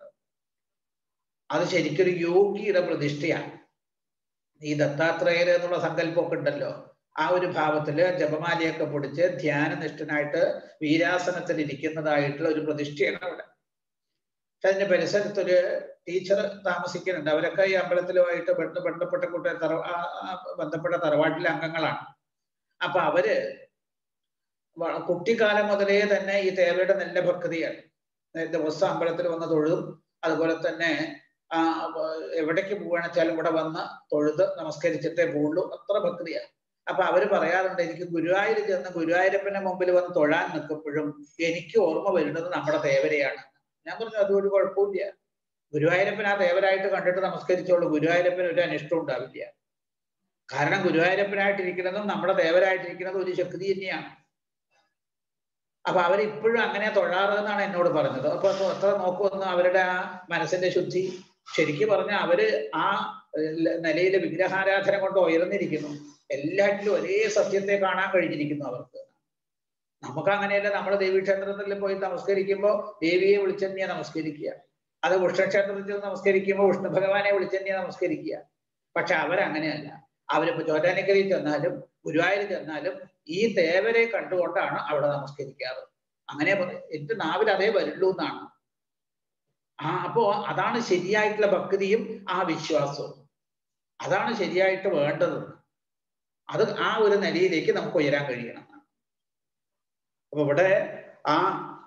A: അത് ശരിക്കൊരു യോഗിയുടെ പ്രതിഷ്ഠയാണ് ഈ ദത്താത്രേയർ എന്നുള്ള സങ്കല്പമൊക്കെ ഉണ്ടല്ലോ ആ ഒരു ഭാവത്തില് ജപമാലയൊക്കെ പൊടിച്ച് ധ്യാനനിഷ്ഠനായിട്ട് വീരാസനത്തിൽ ഇരിക്കുന്നതായിട്ടുള്ള ഒരു പ്രതിഷ്ഠയാണ് അവിടെ പക്ഷെ അതിന്റെ പരിസരത്തൊരു ടീച്ചർ താമസിക്കുന്നുണ്ട് അവരൊക്കെ ഈ അമ്പലത്തിലുമായിട്ട് ബന്ധപ്പെട്ട കൂട്ട തറ ബന്ധപ്പെട്ട തറവാട്ടിലെ അംഗങ്ങളാണ് അപ്പൊ അവര് കുട്ടിക്കാലം മുതലേ തന്നെ ഈ തേവയുടെ നല്ല ഭക്തിയാണ് ദിവസം അമ്പലത്തിൽ വന്ന് തൊഴുതും അതുപോലെ തന്നെ ആ എവിടേക്ക് പോവുകയാണെന്ന് വെച്ചാലും ഇവിടെ വന്ന് തൊഴുത് നമസ്കരിച്ചിട്ടേ പോകുള്ളൂ അത്ര ഭക്തിയാണ് അപ്പൊ അവര് പറയാറുണ്ട് എനിക്ക് ഗുരുവായൂർ ചെന്ന് ഗുരുവായൂരപ്പന്റെ മുമ്പിൽ വന്ന് തൊഴാൻ നിൽക്കുമ്പോഴും എനിക്ക് ഓർമ്മ വരുന്നത് നമ്മുടെ തേവരെയാണ് ഞാൻ പറഞ്ഞു അതൊരു കുഴപ്പമില്ല ഗുരുവായൂരപ്പൻ ആ തേവരായിട്ട് കണ്ടിട്ട് നമസ്കരിച്ചോളൂ ഗുരുവായൂരപ്പൻ ഒരു അനിഷ്ടം ഉണ്ടാവില്ല കാരണം ഗുരുവായൂരപ്പനായിട്ടിരിക്കുന്നതും നമ്മുടെ ദേവരായിട്ടിരിക്കുന്നതും ഒരു ശക്തി തന്നെയാണ് അപ്പൊ അവരിപ്പോഴും അങ്ങനെ തൊഴാറ് എന്നാണ് എന്നോട് പറഞ്ഞത് അപ്പൊ അത്ര നോക്കുമെന്ന് അവരുടെ ആ മനസ്സിന്റെ ശുദ്ധി ശരിക്കും പറഞ്ഞാൽ അവര് ആ നിലയിലെ വിഗ്രഹാരാധന കൊണ്ട് ഉയർന്നിരിക്കുന്നു എല്ലാറ്റിലും ഒരേ സത്യത്തെ കാണാൻ കഴിഞ്ഞിരിക്കുന്നു അവർക്ക് നമുക്ക് അങ്ങനെയല്ല നമ്മൾ ദേവീക്ഷേത്രത്തിൽ പോയി നമസ്കരിക്കുമ്പോൾ ദേവിയെ വിളിച്ചെന്നെയാ നമസ്കരിക്കുക അത് വിഷ്ണുക്ഷേത്രത്തിൽ നമസ്കരിക്കുമ്പോൾ വിഷ്ണു ഭഗവാനെ വിളിച്ചെന്നെയാ നമസ്കരിക്കുക പക്ഷെ അവരങ്ങനെയല്ല അവരിപ്പോ ചോറ്റാനിക്കരയിൽ ചെന്നാലും ഗുരുവായൂർ ചെന്നാലും ഈ തേവരെ കണ്ടുകൊണ്ടാണ് അവിടെ നമസ്കരിക്കാറ് അങ്ങനെ എന്റെ നാവിൽ അതേ വരുള്ളൂ എന്നാണ് ആ അപ്പോ അതാണ് ശരിയായിട്ടുള്ള ഭക്തിയും ആ വിശ്വാസവും അതാണ് ശരിയായിട്ട് വേണ്ടത് അത് ആ ഒരു നിലയിലേക്ക് നമുക്ക് ഉയരാൻ കഴിയണം അപ്പൊ ഇവിടെ ആ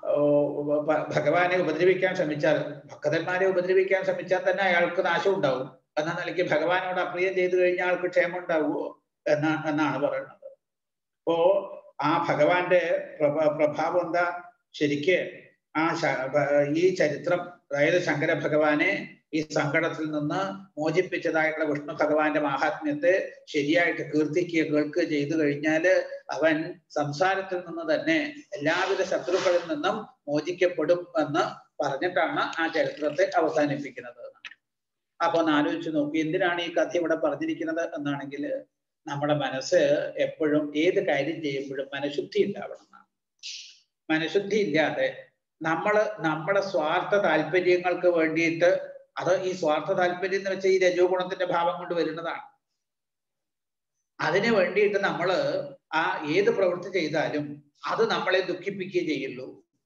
A: ഭഗവാനെ ഉപദ്രവിക്കാൻ ശ്രമിച്ചാൽ ഭക്തന്മാരെ ഉപദ്രവിക്കാൻ ശ്രമിച്ചാൽ തന്നെ അയാൾക്ക് നാശം ഉണ്ടാവും എന്ന നിലയ്ക്ക് ഭഗവാനോട് അപ്രിയം ചെയ്തു കഴിഞ്ഞാൽ ആൾക്ക് ക്ഷേമം ഉണ്ടാവുമോ എന്നാ എന്നാണ് പറയുന്നത് അപ്പോ ആ ഭഗവാന്റെ പ്രഭ പ്രഭാവം എന്താ ശരിക്ക് ആ ഈ ചരിത്രം അതായത് ശങ്കര ഭഗവാനെ ഈ സങ്കടത്തിൽ നിന്ന് മോചിപ്പിച്ചതായിട്ടുള്ള വിഷ്ണു ഭഗവാന്റെ മഹാത്മ്യത്തെ ശരിയായിട്ട് കീർത്തിക്കുക കേൾക്കുക ചെയ്തു കഴിഞ്ഞാല് അവൻ സംസാരത്തിൽ നിന്ന് തന്നെ എല്ലാവിധ ശത്രുക്കളിൽ നിന്നും മോചിക്കപ്പെടും എന്ന് പറഞ്ഞിട്ടാണ് ആ ചരിത്രത്തെ അവസാനിപ്പിക്കുന്നത് അപ്പൊ ഒന്ന് ആലോചിച്ച് നോക്കി എന്തിനാണ് ഈ കഥ ഇവിടെ പറഞ്ഞിരിക്കുന്നത് എന്നാണെങ്കിൽ നമ്മുടെ മനസ്സ് എപ്പോഴും ഏത് കാര്യം ചെയ്യുമ്പോഴും മനഃശുദ്ധി ഉണ്ടാവണം എന്നാണ് മനഃശുദ്ധി ഇല്ലാതെ നമ്മൾ നമ്മുടെ സ്വാർത്ഥ താല്പര്യങ്ങൾക്ക് വേണ്ടിയിട്ട് അത് ഈ സ്വാർത്ഥ താല്പര്യം എന്ന് വെച്ചാൽ ഈ രജോ ഗുണത്തിന്റെ ഭാവം കൊണ്ട് വരുന്നതാണ് അതിന് വേണ്ടിയിട്ട് നമ്മൾ ആ ഏത് പ്രവൃത്തി ചെയ്താലും അത് നമ്മളെ ദുഃഖിപ്പിക്കുകയേ ചെയ്യുള്ളൂ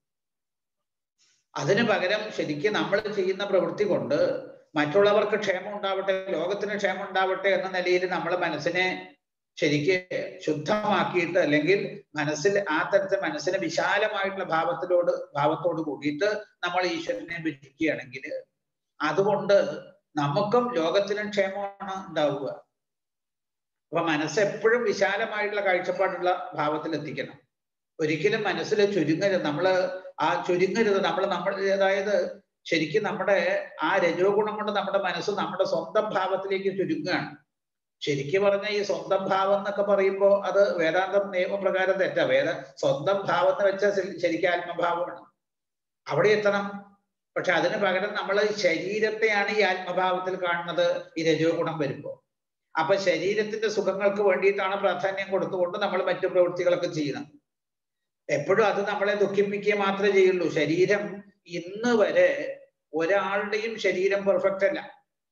A: അതിന് പകരം ശരിക്കും നമ്മൾ ചെയ്യുന്ന പ്രവൃത്തി കൊണ്ട് മറ്റുള്ളവർക്ക് ക്ഷേമം ഉണ്ടാവട്ടെ ലോകത്തിന് ക്ഷേമം ഉണ്ടാവട്ടെ എന്ന നിലയിൽ നമ്മളെ മനസ്സിനെ ശരിക്ക് ശുദ്ധമാക്കിയിട്ട് അല്ലെങ്കിൽ മനസ്സിൽ ആ തരത്തിൽ മനസ്സിനെ വിശാലമായിട്ടുള്ള ഭാവത്തിലോട് ഭാവത്തോട് കൂടിയിട്ട് നമ്മൾ ഈശ്വരനെ ഭജിക്കുകയാണെങ്കിൽ അതുകൊണ്ട് നമുക്കും ലോകത്തിനും ക്ഷേമമാണ് ഉണ്ടാവുക അപ്പൊ മനസ്സ് എപ്പോഴും വിശാലമായിട്ടുള്ള കാഴ്ചപ്പാടുള്ള ഭാവത്തിൽ എത്തിക്കണം ഒരിക്കലും മനസ്സിൽ ചുരുങ്ങരുത് നമ്മള് ആ ചുരുങ്ങരുത് നമ്മൾ നമ്മൾ അതായത് ശരിക്കും നമ്മുടെ ആ രജോ ഗുണം കൊണ്ട് നമ്മുടെ മനസ്സ് നമ്മുടെ സ്വന്തം ഭാവത്തിലേക്ക് ചുരുങ്ങുകയാണ് ശരിക്കും പറഞ്ഞ ഈ സ്വന്തം ഭാവം എന്നൊക്കെ പറയുമ്പോൾ അത് വേദാന്തം നിയമപ്രകാരം തെറ്റാ വേദ സ്വന്തം ഭാവം എന്ന് വെച്ചാൽ ശരിക്കും ആത്മഭാവമാണ് അവിടെ എത്തണം പക്ഷെ അതിന് പകരം നമ്മൾ ശരീരത്തെയാണ് ഈ ആത്മഭാവത്തിൽ കാണുന്നത് ഈ രജോ ഗുണം വരുമ്പോൾ അപ്പൊ ശരീരത്തിന്റെ സുഖങ്ങൾക്ക് വേണ്ടിയിട്ടാണ് പ്രാധാന്യം കൊടുത്തുകൊണ്ട് നമ്മൾ മറ്റു പ്രവൃത്തികളൊക്കെ ചെയ്യണം എപ്പോഴും അത് നമ്മളെ ദുഃഖിപ്പിക്കുക മാത്രമേ ചെയ്യുള്ളൂ ശരീരം ഇന്ന് വരെ ഒരാളുടെയും ശരീരം പെർഫെക്റ്റ് അല്ല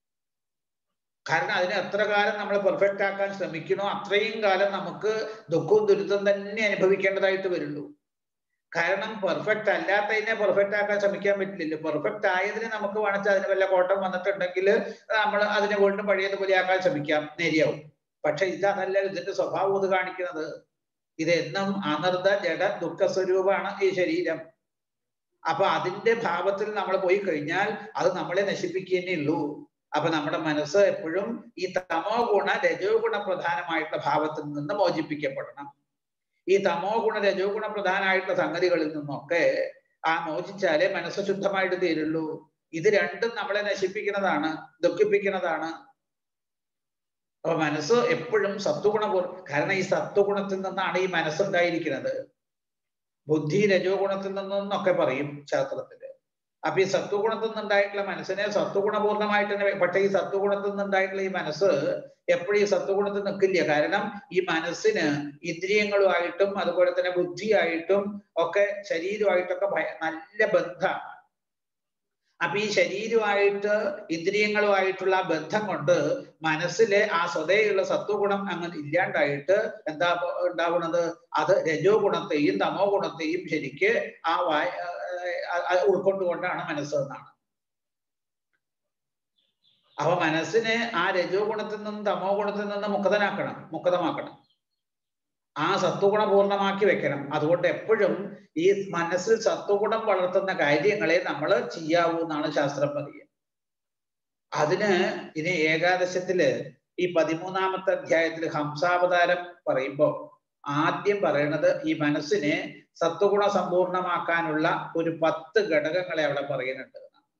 A: കാരണം അതിന് എത്ര കാലം നമ്മൾ പെർഫെക്റ്റ് ആക്കാൻ ശ്രമിക്കണോ അത്രയും കാലം നമുക്ക് ദുഃഖവും ദുരിതം തന്നെ അനുഭവിക്കേണ്ടതായിട്ട് വരുള്ളൂ കാരണം പെർഫെക്റ്റ് അല്ലാത്തതിനെ പെർഫെക്റ്റ് ആക്കാൻ ശ്രമിക്കാൻ പറ്റില്ലല്ലോ പെർഫെക്റ്റ് ആയതിനെ നമുക്ക് വേണമെങ്കിൽ അതിന് വല്ല കോട്ടം വന്നിട്ടുണ്ടെങ്കിൽ നമ്മൾ അതിനെ വീണ്ടും പഴയതുപോലെ ആക്കാൻ ശ്രമിക്കാം നേരിയാവും പക്ഷെ ഇതല്ല ഇതിന്റെ സ്വഭാവം ഇത് കാണിക്കുന്നത് ഇത് എന്നും അനർദ്ധ ജഡ ദുഃഖ സ്വരൂപമാണ് ഈ ശരീരം അപ്പൊ അതിന്റെ ഭാവത്തിൽ നമ്മൾ പോയി കഴിഞ്ഞാൽ അത് നമ്മളെ നശിപ്പിക്കുന്നേ ഉള്ളൂ അപ്പൊ നമ്മുടെ മനസ്സ് എപ്പോഴും ഈ തമോ ഗുണ രജോ ഗുണ പ്രധാനമായിട്ടുള്ള ഭാവത്തിൽ നിന്ന് മോചിപ്പിക്കപ്പെടണം ഈ തമോ ഗുണ രജോ ഗുണ പ്രധാനമായിട്ടുള്ള സംഗതികളിൽ നിന്നൊക്കെ ആ മോചിച്ചാലേ മനസ്സ് ശുദ്ധമായിട്ട് തീരുള്ളൂ ഇത് രണ്ടും നമ്മളെ നശിപ്പിക്കുന്നതാണ് ദുഃഖിപ്പിക്കുന്നതാണ് അപ്പൊ മനസ്സ് എപ്പോഴും സത്വഗുണപൂർ കാരണം ഈ സത്വഗുണത്തിൽ നിന്നാണ് ഈ മനസ്സുണ്ടായിരിക്കുന്നത് ബുദ്ധി രജോ ഗുണത്തിൽ നിന്നൊക്കെ പറയും ശാസ്ത്രത്തില് അപ്പൊ ഈ സത്വഗുണത്തിൽ നിന്നുണ്ടായിട്ടുള്ള മനസ്സിനെ സത്വഗുണപൂർണ്ണമായിട്ട് തന്നെ പക്ഷെ ഈ സത്വഗുണത്തിൽ നിന്നുണ്ടായിട്ടുള്ള ഈ മനസ്സ് എപ്പോഴും ഈ സത്വഗുണത്തിൽ നിൽക്കില്ല കാരണം ഈ മനസ്സിന് ഇന്ദ്രിയങ്ങളുമായിട്ടും അതുപോലെ തന്നെ ബുദ്ധിയായിട്ടും ഒക്കെ ശരീരമായിട്ടൊക്കെ ഭയ നല്ല ബന്ധമാണ് അപ്പൊ ഈ ശരീരമായിട്ട് ഇന്ദ്രിയങ്ങളുമായിട്ടുള്ള ആ ബന്ധം കൊണ്ട് മനസ്സിലെ ആ സ്വതയുള്ള സത്വഗുണം അങ്ങനെ ഇല്ലാണ്ടായിട്ട് എന്താ ഉണ്ടാവുന്നത് അത് രജോ ഗുണത്തെയും തമോ ഗുണത്തെയും ശരിക്ക് ആ വായ ഉൾക്കൊണ്ടുകൊണ്ടാണ് മനസ്സ് എന്നാണ് അപ്പൊ മനസ്സിനെ ആ രജോ ഗുണത്തിൽ നിന്നും തമോ ഗുണത്തിൽ നിന്ന് മുക്തനാക്കണം മുക്തമാക്കണം ആ സത്വഗുണം പൂർണ്ണമാക്കി വെക്കണം അതുകൊണ്ട് എപ്പോഴും ഈ മനസ്സിൽ സത്വഗുണം വളർത്തുന്ന കാര്യങ്ങളെ നമ്മൾ ചെയ്യാവൂ എന്നാണ് ശാസ്ത്രം പറയുക അതിന് ഇനി ഏകാദശത്തില് ഈ പതിമൂന്നാമത്തെ അധ്യായത്തിൽ ഹംസാവതാരം പറയുമ്പോ ആദ്യം പറയണത് ഈ മനസ്സിനെ സത്വഗുണ സമ്പൂർണമാക്കാനുള്ള ഒരു പത്ത് ഘടകങ്ങളെ അവിടെ പറയുന്നുണ്ട്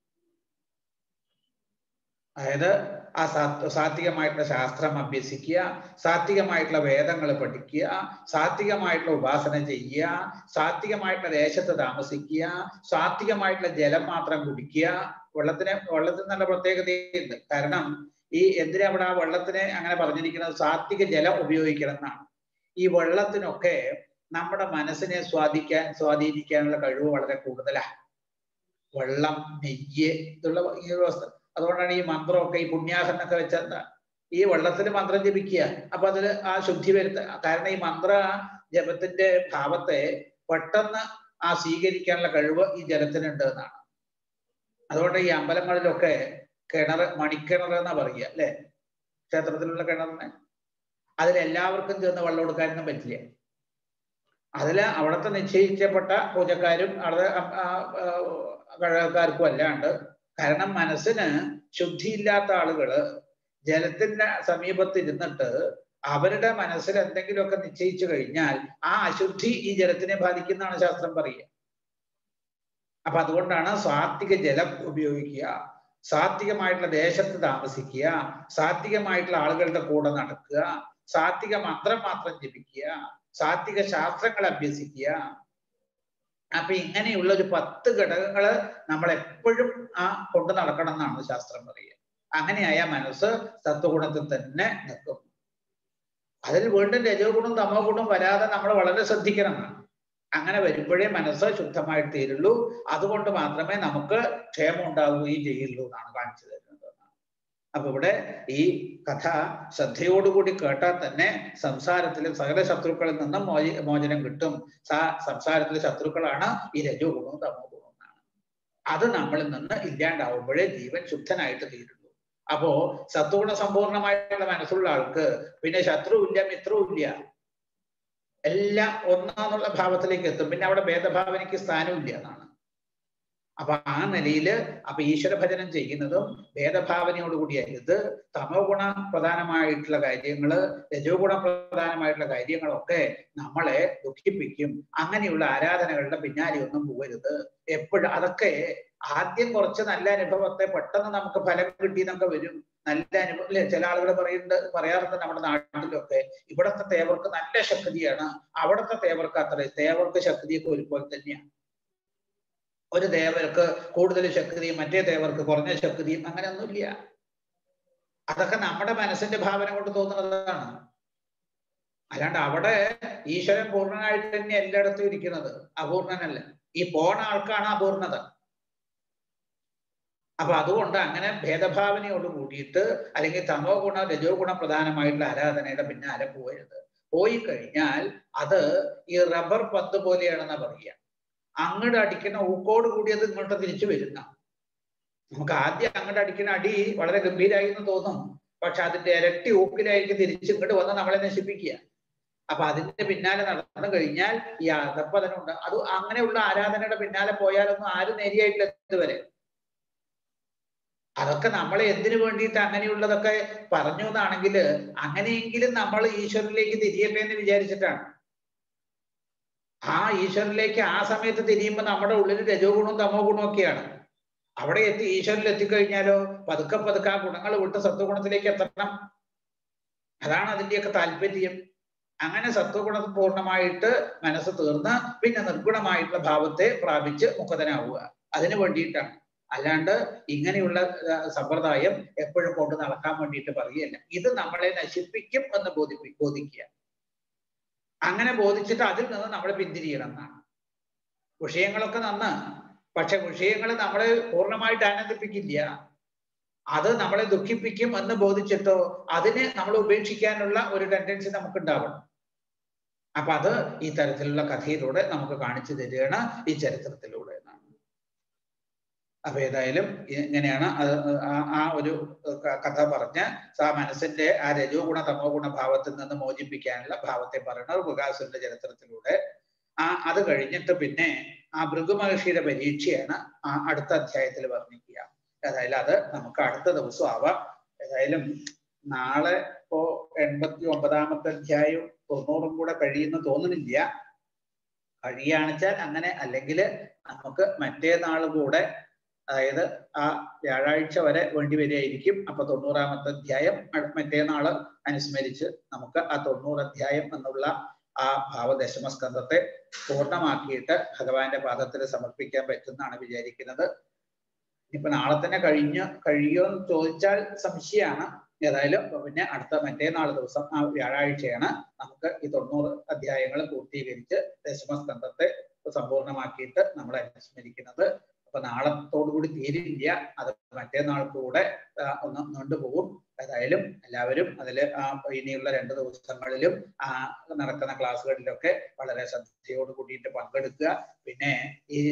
A: അതായത് ആ സാത്വികമായിട്ടുള്ള ശാസ്ത്രം അഭ്യസിക്കുക സാത്വികമായിട്ടുള്ള വേദങ്ങൾ പഠിക്കുക സാത്വികമായിട്ടുള്ള ഉപാസന ചെയ്യുക സാത്വികമായിട്ടുള്ള ദേശത്ത് താമസിക്കുക സാത്വികമായിട്ടുള്ള ജലം മാത്രം കുടിക്കുക വെള്ളത്തിന് വെള്ളത്തിന് നല്ല പ്രത്യേകതയുണ്ട് കാരണം ഈ എന്തിനാ അവിടെ ആ വെള്ളത്തിനെ അങ്ങനെ പറഞ്ഞിരിക്കുന്നത് സാത്വിക ജലം ഉപയോഗിക്കണം എന്നാണ് ഈ വെള്ളത്തിനൊക്കെ നമ്മുടെ മനസ്സിനെ സ്വാധീക്കാൻ സ്വാധീനിക്കാനുള്ള കഴിവ് വളരെ കൂടുതലാണ് വെള്ളം നെയ്യ് ഇതുള്ള ഈ വ്യവസ്ഥ അതുകൊണ്ടാണ് ഈ മന്ത്രമൊക്കെ ഈ പുണ്യാഹനൊക്കെ വെച്ചെന്താ ഈ വെള്ളത്തിൽ മന്ത്രം ജപിക്കുക അപ്പൊ അതിൽ ആ ശുദ്ധി വരുത്ത കാരണം ഈ മന്ത്ര ജപത്തിന്റെ ഭാവത്തെ പെട്ടെന്ന് ആ സ്വീകരിക്കാനുള്ള കഴിവ് ഈ ജലത്തിനുണ്ട് എന്നാണ് അതുകൊണ്ട് ഈ അമ്പലങ്ങളിലൊക്കെ കിണർ മണിക്കിണർ എന്നാ പറയുക അല്ലെ ക്ഷേത്രത്തിലുള്ള കിണറിന് അതിലെല്ലാവർക്കും ചെന്ന് വെള്ളം കൊടുക്കാനൊന്നും പറ്റില്ല അതില് അവിടുത്തെ നിശ്ചയിക്കപ്പെട്ട പൂജക്കാരും അവിടെ കഴകക്കാർക്കും അല്ലാണ്ട് കാരണം മനസ്സിന് ശുദ്ധിയില്ലാത്ത ആളുകള് ജലത്തിന്റെ സമീപത്ത് ഇരുന്നിട്ട് അവരുടെ മനസ്സിൽ എന്തെങ്കിലുമൊക്കെ നിശ്ചയിച്ചു കഴിഞ്ഞാൽ ആ അശുദ്ധി ഈ ജലത്തിനെ ബാധിക്കുന്നതാണ് ശാസ്ത്രം പറയുക അപ്പൊ അതുകൊണ്ടാണ് സാത്വിക ജലം ഉപയോഗിക്കുക സാത്വികമായിട്ടുള്ള ദേശത്ത് താമസിക്കുക സാത്വികമായിട്ടുള്ള ആളുകളുടെ കൂടെ നടക്കുക സാത്വിക മന്ത്രം മാത്രം ജപിക്കുക സാത്വിക ശാസ്ത്രങ്ങൾ അഭ്യസിക്കുക അപ്പൊ ഇങ്ങനെയുള്ള ഒരു പത്ത് ഘടകങ്ങള് നമ്മൾ എപ്പോഴും ആ കൊണ്ടു നടക്കണം എന്നാണ് ശാസ്ത്രം പറയുക അങ്ങനെയായ മനസ്സ് തത്വഗുണത്തിൽ തന്നെ നിൽക്കും അതിൽ വീണ്ടും രജോ ഗുണം തമോ ഗുണം വരാതെ നമ്മൾ വളരെ ശ്രദ്ധിക്കണം എന്നാണ് അങ്ങനെ വരുമ്പോഴേ മനസ്സ് ശുദ്ധമായിട്ട് തീരുള്ളൂ അതുകൊണ്ട് മാത്രമേ നമുക്ക് ക്ഷേമം ഉണ്ടാവുകയും ചെയ്യുള്ളൂ എന്നാണ് കാണിച്ചു തരുന്നത് അപ്പൊ ഇവിടെ ഈ കഥ ശ്രദ്ധയോടുകൂടി കേട്ടാൽ തന്നെ സംസാരത്തിലെ സകല ശത്രുക്കളിൽ നിന്നും മോച മോചനം കിട്ടും സംസാരത്തിലെ ശത്രുക്കളാണ് ഈ രജോ ഗുണവും തമോ ഗുണവും എന്നാണ് അത് നമ്മളിൽ നിന്ന് ഇല്ലാണ്ടാവുമ്പോഴേ ജീവൻ ശുദ്ധനായിട്ട് തീരുള്ളൂ അപ്പോ സത്വഗുണ സമ്പൂർണമായിട്ടുള്ള മനസ്സുള്ള ആൾക്ക് പിന്നെ ശത്രുവില്ല മിത്രവുമില്ല എല്ലാം ഒന്നാന്നുള്ള ഭാവത്തിലേക്ക് എത്തും പിന്നെ അവിടെ ഭേദഭാവനയ്ക്ക് സ്ഥാനമില്ല എന്നാണ് അപ്പൊ ആ നിലയില് അപ്പൊ ഈശ്വര ഭജനം ചെയ്യുന്നതും ഭേദഭാവനയോടുകൂടിയായത് തമോ ഗുണ പ്രധാനമായിട്ടുള്ള കാര്യങ്ങള് രജോ ഗുണ പ്രധാനമായിട്ടുള്ള കാര്യങ്ങളൊക്കെ നമ്മളെ ദുഃഖിപ്പിക്കും അങ്ങനെയുള്ള ആരാധനകളുടെ പിന്നാലെ ഒന്നും പോകരുത് എപ്പോഴും അതൊക്കെ ആദ്യം കുറച്ച് നല്ല അനുഭവത്തെ പെട്ടെന്ന് നമുക്ക് ഫലം കിട്ടിയെന്നൊക്കെ വരും നല്ല അനുഭവം അല്ലെ ചില ആളുകൾ പറയുന്നുണ്ട് പറയാറുണ്ട് നമ്മുടെ നാട്ടിലൊക്കെ ഇവിടത്തെ തേവർക്ക് നല്ല ശക്തിയാണ് അവിടുത്തെ തേവർക്ക് അത്ര തേവർക്ക് ശക്തിയൊക്കെ ഒരുപോലെ തന്നെയാണ് ഒരു ദേവർക്ക് കൂടുതൽ ശക്തിയും മറ്റേ ദേവർക്ക് കുറഞ്ഞ ശക്തിയും അങ്ങനെയൊന്നുമില്ല അതൊക്കെ നമ്മുടെ മനസ്സിന്റെ ഭാവന കൊണ്ട് തോന്നുന്നതാണ് അല്ലാണ്ട് അവിടെ ഈശ്വരൻ പൂർണ്ണനായിട്ട് തന്നെ എല്ലായിടത്തും ഇരിക്കുന്നത് അപൂർണനല്ല ഈ പോണ ആൾക്കാണ് അപൂർണത അപ്പൊ അതുകൊണ്ട് അങ്ങനെ ഭേദഭാവനയോട് കൂടിയിട്ട് അല്ലെങ്കിൽ തമോ ഗുണ രജോ ഗുണ പ്രധാനമായിട്ടുള്ള ആരാധനയുടെ പിന്നാലെ പോകരുത് പോയി കഴിഞ്ഞാൽ അത് ഈ റബ്ബർ പന്ത് പോലെയാണെന്നാ പറയുക അങ്ങോട്ട് അടിക്കുന്ന ഊക്കോട് കൂടിയത് ഇങ്ങോട്ട് തിരിച്ചു വരുന്ന നമുക്ക് ആദ്യം അങ്ങോട്ട് അടിക്കുന്ന അടി വളരെ ഗംഭീരമായി എന്ന് തോന്നും പക്ഷെ അതിന്റെ ഇരട്ടി ഊക്കിലായിരിക്കും തിരിച്ച് ഇങ്ങോട്ട് വന്ന് നമ്മളെ നശിപ്പിക്കുക അപ്പൊ അതിന്റെ പിന്നാലെ നടന്നു കഴിഞ്ഞാൽ ഈ അധപ്പതനുണ്ട് അത് അങ്ങനെയുള്ള ആരാധനയുടെ പിന്നാലെ പോയാലൊന്നും ആരും നേരിയായിട്ടില്ല ഇതുവരെ അതൊക്കെ നമ്മളെ എന്തിനു വേണ്ടിയിട്ട് അങ്ങനെയുള്ളതൊക്കെ പറഞ്ഞു എന്നാണെങ്കിൽ അങ്ങനെയെങ്കിലും നമ്മൾ ഈശ്വരനിലേക്ക് തിരിയട്ടെ എന്ന് വിചാരിച്ചിട്ടാണ് ആ ഈശ്വരനിലേക്ക് ആ സമയത്ത് തിരിയുമ്പോൾ നമ്മുടെ ഉള്ളിൽ രജോ ഗുണവും തമോ ഗുണവും ഒക്കെയാണ് അവിടെ എത്തി ഈശ്വരനിൽ എത്തിക്കഴിഞ്ഞാലോ പതുക്കെ പതുക്കെ ആ ഗുണങ്ങൾ വിട്ട് സത്വഗുണത്തിലേക്ക് എത്തണം അതാണ് അതിന്റെയൊക്കെ താല്പര്യം അങ്ങനെ സത്വഗുണം പൂർണ്ണമായിട്ട് മനസ്സ് തീർന്ന് പിന്നെ നിർഗുണമായിട്ടുള്ള ഭാവത്തെ പ്രാപിച്ച് മുഖതനാവുക അതിനു വേണ്ടിയിട്ടാണ് അല്ലാണ്ട് ഇങ്ങനെയുള്ള സമ്പ്രദായം എപ്പോഴും കൊണ്ട് നടക്കാൻ വേണ്ടിയിട്ട് പറയുകയല്ല ഇത് നമ്മളെ നശിപ്പിക്കും എന്ന് ബോധിപ്പി ബോധിക്കുക അങ്ങനെ ബോധിച്ചിട്ട് അതിൽ നിന്ന് നമ്മൾ പിന്തിരിയണം എന്നാണ് വിഷയങ്ങളൊക്കെ നന്ന് പക്ഷെ വിഷയങ്ങൾ നമ്മളെ പൂർണ്ണമായിട്ട് ആനന്ദിപ്പിക്കില്ല അത് നമ്മളെ ദുഃഖിപ്പിക്കും എന്ന് ബോധിച്ചിട്ടോ അതിനെ നമ്മൾ ഉപേക്ഷിക്കാനുള്ള ഒരു ടെൻഡൻസി നമുക്ക് ഉണ്ടാവണം അപ്പൊ അത് ഈ തരത്തിലുള്ള കഥയിലൂടെ നമുക്ക് കാണിച്ചു തരികയാണ് ഈ ചരിത്രത്തിലൂടെ എന്നാണ് അപ്പൊ ഏതായാലും ഇങ്ങനെയാണ് അത് ആ ഒരു കഥ പറഞ്ഞ് ആ മനസ്സിന്റെ ആ രജോ ഗുണ തമോ ഗുണ ഭാവത്തിൽ നിന്ന് മോചിപ്പിക്കാനുള്ള ഭാവത്തെ പറയുന്നത് മൃഗാസുരന്റെ ചരിത്രത്തിലൂടെ ആ അത് കഴിഞ്ഞിട്ട് പിന്നെ ആ ഭൃഗു മഹർഷിയുടെ പരീക്ഷയാണ് ആ അടുത്ത അധ്യായത്തിൽ വർണ്ണിക്കുക ഏതായാലും അത് നമുക്ക് അടുത്ത ദിവസം ആവാം ഏതായാലും നാളെ ഇപ്പോ എൺപത്തി ഒമ്പതാമത്തെ അധ്യായം തൊണ്ണൂറും കൂടെ കഴിയുന്ന തോന്നുന്നില്ല കഴിയാണെച്ചാൽ അങ്ങനെ അല്ലെങ്കിൽ നമുക്ക് മറ്റേ നാൾ കൂടെ അതായത് ആ വ്യാഴാഴ്ച വരെ വേണ്ടി വരികയായിരിക്കും അപ്പൊ തൊണ്ണൂറാമത്തെ അധ്യായം മറ്റേ നാള് അനുസ്മരിച്ച് നമുക്ക് ആ തൊണ്ണൂറ് അധ്യായം എന്നുള്ള ആ ഭാവദശമസ്കന്ധത്തെ പൂർണ്ണമാക്കിയിട്ട് ഭഗവാന്റെ പാദത്തിൽ സമർപ്പിക്കാൻ പറ്റുമെന്നാണ് വിചാരിക്കുന്നത് ഇനിയിപ്പോ നാളെ തന്നെ കഴിഞ്ഞ് കഴിയോ എന്ന് ചോദിച്ചാൽ സംശയമാണ് ഏതായാലും പിന്നെ അടുത്ത മറ്റേ നാള് ദിവസം ആ വ്യാഴാഴ്ചയാണ് നമുക്ക് ഈ തൊണ്ണൂറ് അധ്യായങ്ങൾ പൂർത്തീകരിച്ച് ദശമസ്കന്ധത്തെ സമ്പൂർണ്ണമാക്കിയിട്ട് നമ്മൾ അനുസ്മരിക്കുന്നത് അപ്പൊ നാളത്തോടുകൂടി തീരില്ല അത് മറ്റേ നാൾക്കൂടെ ഒന്ന് നീണ്ടുപോകും ഏതായാലും എല്ലാവരും അതിൽ ആ ഇനിയുള്ള രണ്ട് ദിവസങ്ങളിലും ആ നടക്കുന്ന ക്ലാസ്സുകളിലൊക്കെ വളരെ ശ്രദ്ധയോട് കൂടിയിട്ട് പങ്കെടുക്കുക പിന്നെ ഈ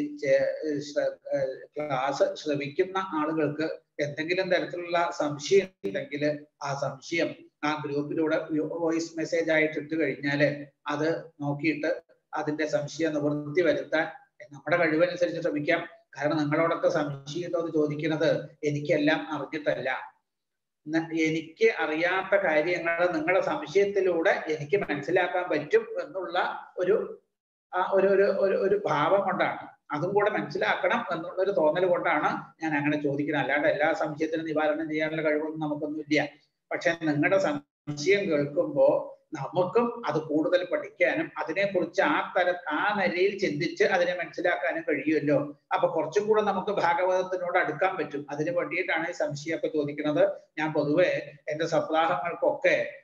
A: ക്ലാസ് ശ്രവിക്കുന്ന ആളുകൾക്ക് എന്തെങ്കിലും തരത്തിലുള്ള സംശയം ഉണ്ടെങ്കിൽ ആ സംശയം ആ ഗ്രൂപ്പിലൂടെ വോയിസ് മെസ്സേജ് ആയിട്ട് ഇട്ട് കഴിഞ്ഞാൽ അത് നോക്കിയിട്ട് അതിന്റെ സംശയം നിവൃത്തി വരുത്താൻ നമ്മുടെ കഴിവനുസരിച്ച് ശ്രമിക്കാം കാരണം നിങ്ങളോടൊക്കെ സംശയം എന്ന് ചോദിക്കുന്നത് എനിക്കെല്ലാം അറിഞ്ഞിട്ടല്ല എനിക്ക് അറിയാത്ത കാര്യങ്ങൾ നിങ്ങളുടെ സംശയത്തിലൂടെ എനിക്ക് മനസ്സിലാക്കാൻ പറ്റും എന്നുള്ള ഒരു ഒരു ഒരു ഒരു ഭാവം കൊണ്ടാണ് അതും കൂടെ മനസ്സിലാക്കണം എന്നുള്ള ഒരു തോന്നൽ കൊണ്ടാണ് ഞാൻ അങ്ങനെ ചോദിക്കുന്നത് അല്ലാണ്ട് എല്ലാ സംശയത്തിനും നിവാരണം ചെയ്യാനുള്ള കഴിവൊന്നും നമുക്കൊന്നുമില്ല പക്ഷെ നിങ്ങളുടെ സംശയം കേൾക്കുമ്പോൾ നമുക്കും അത് കൂടുതൽ പഠിക്കാനും അതിനെക്കുറിച്ച് ആ തര ആ നിലയിൽ ചിന്തിച്ച് അതിനെ മനസ്സിലാക്കാനും കഴിയുമല്ലോ അപ്പൊ കുറച്ചും കൂടെ നമുക്ക് ഭാഗവതത്തിനോട് അടുക്കാൻ പറ്റും അതിന് വേണ്ടിയിട്ടാണ് ഈ സംശയമൊക്കെ ചോദിക്കുന്നത് ഞാൻ പൊതുവെ എന്റെ സപ്താഹങ്ങൾക്കൊക്കെ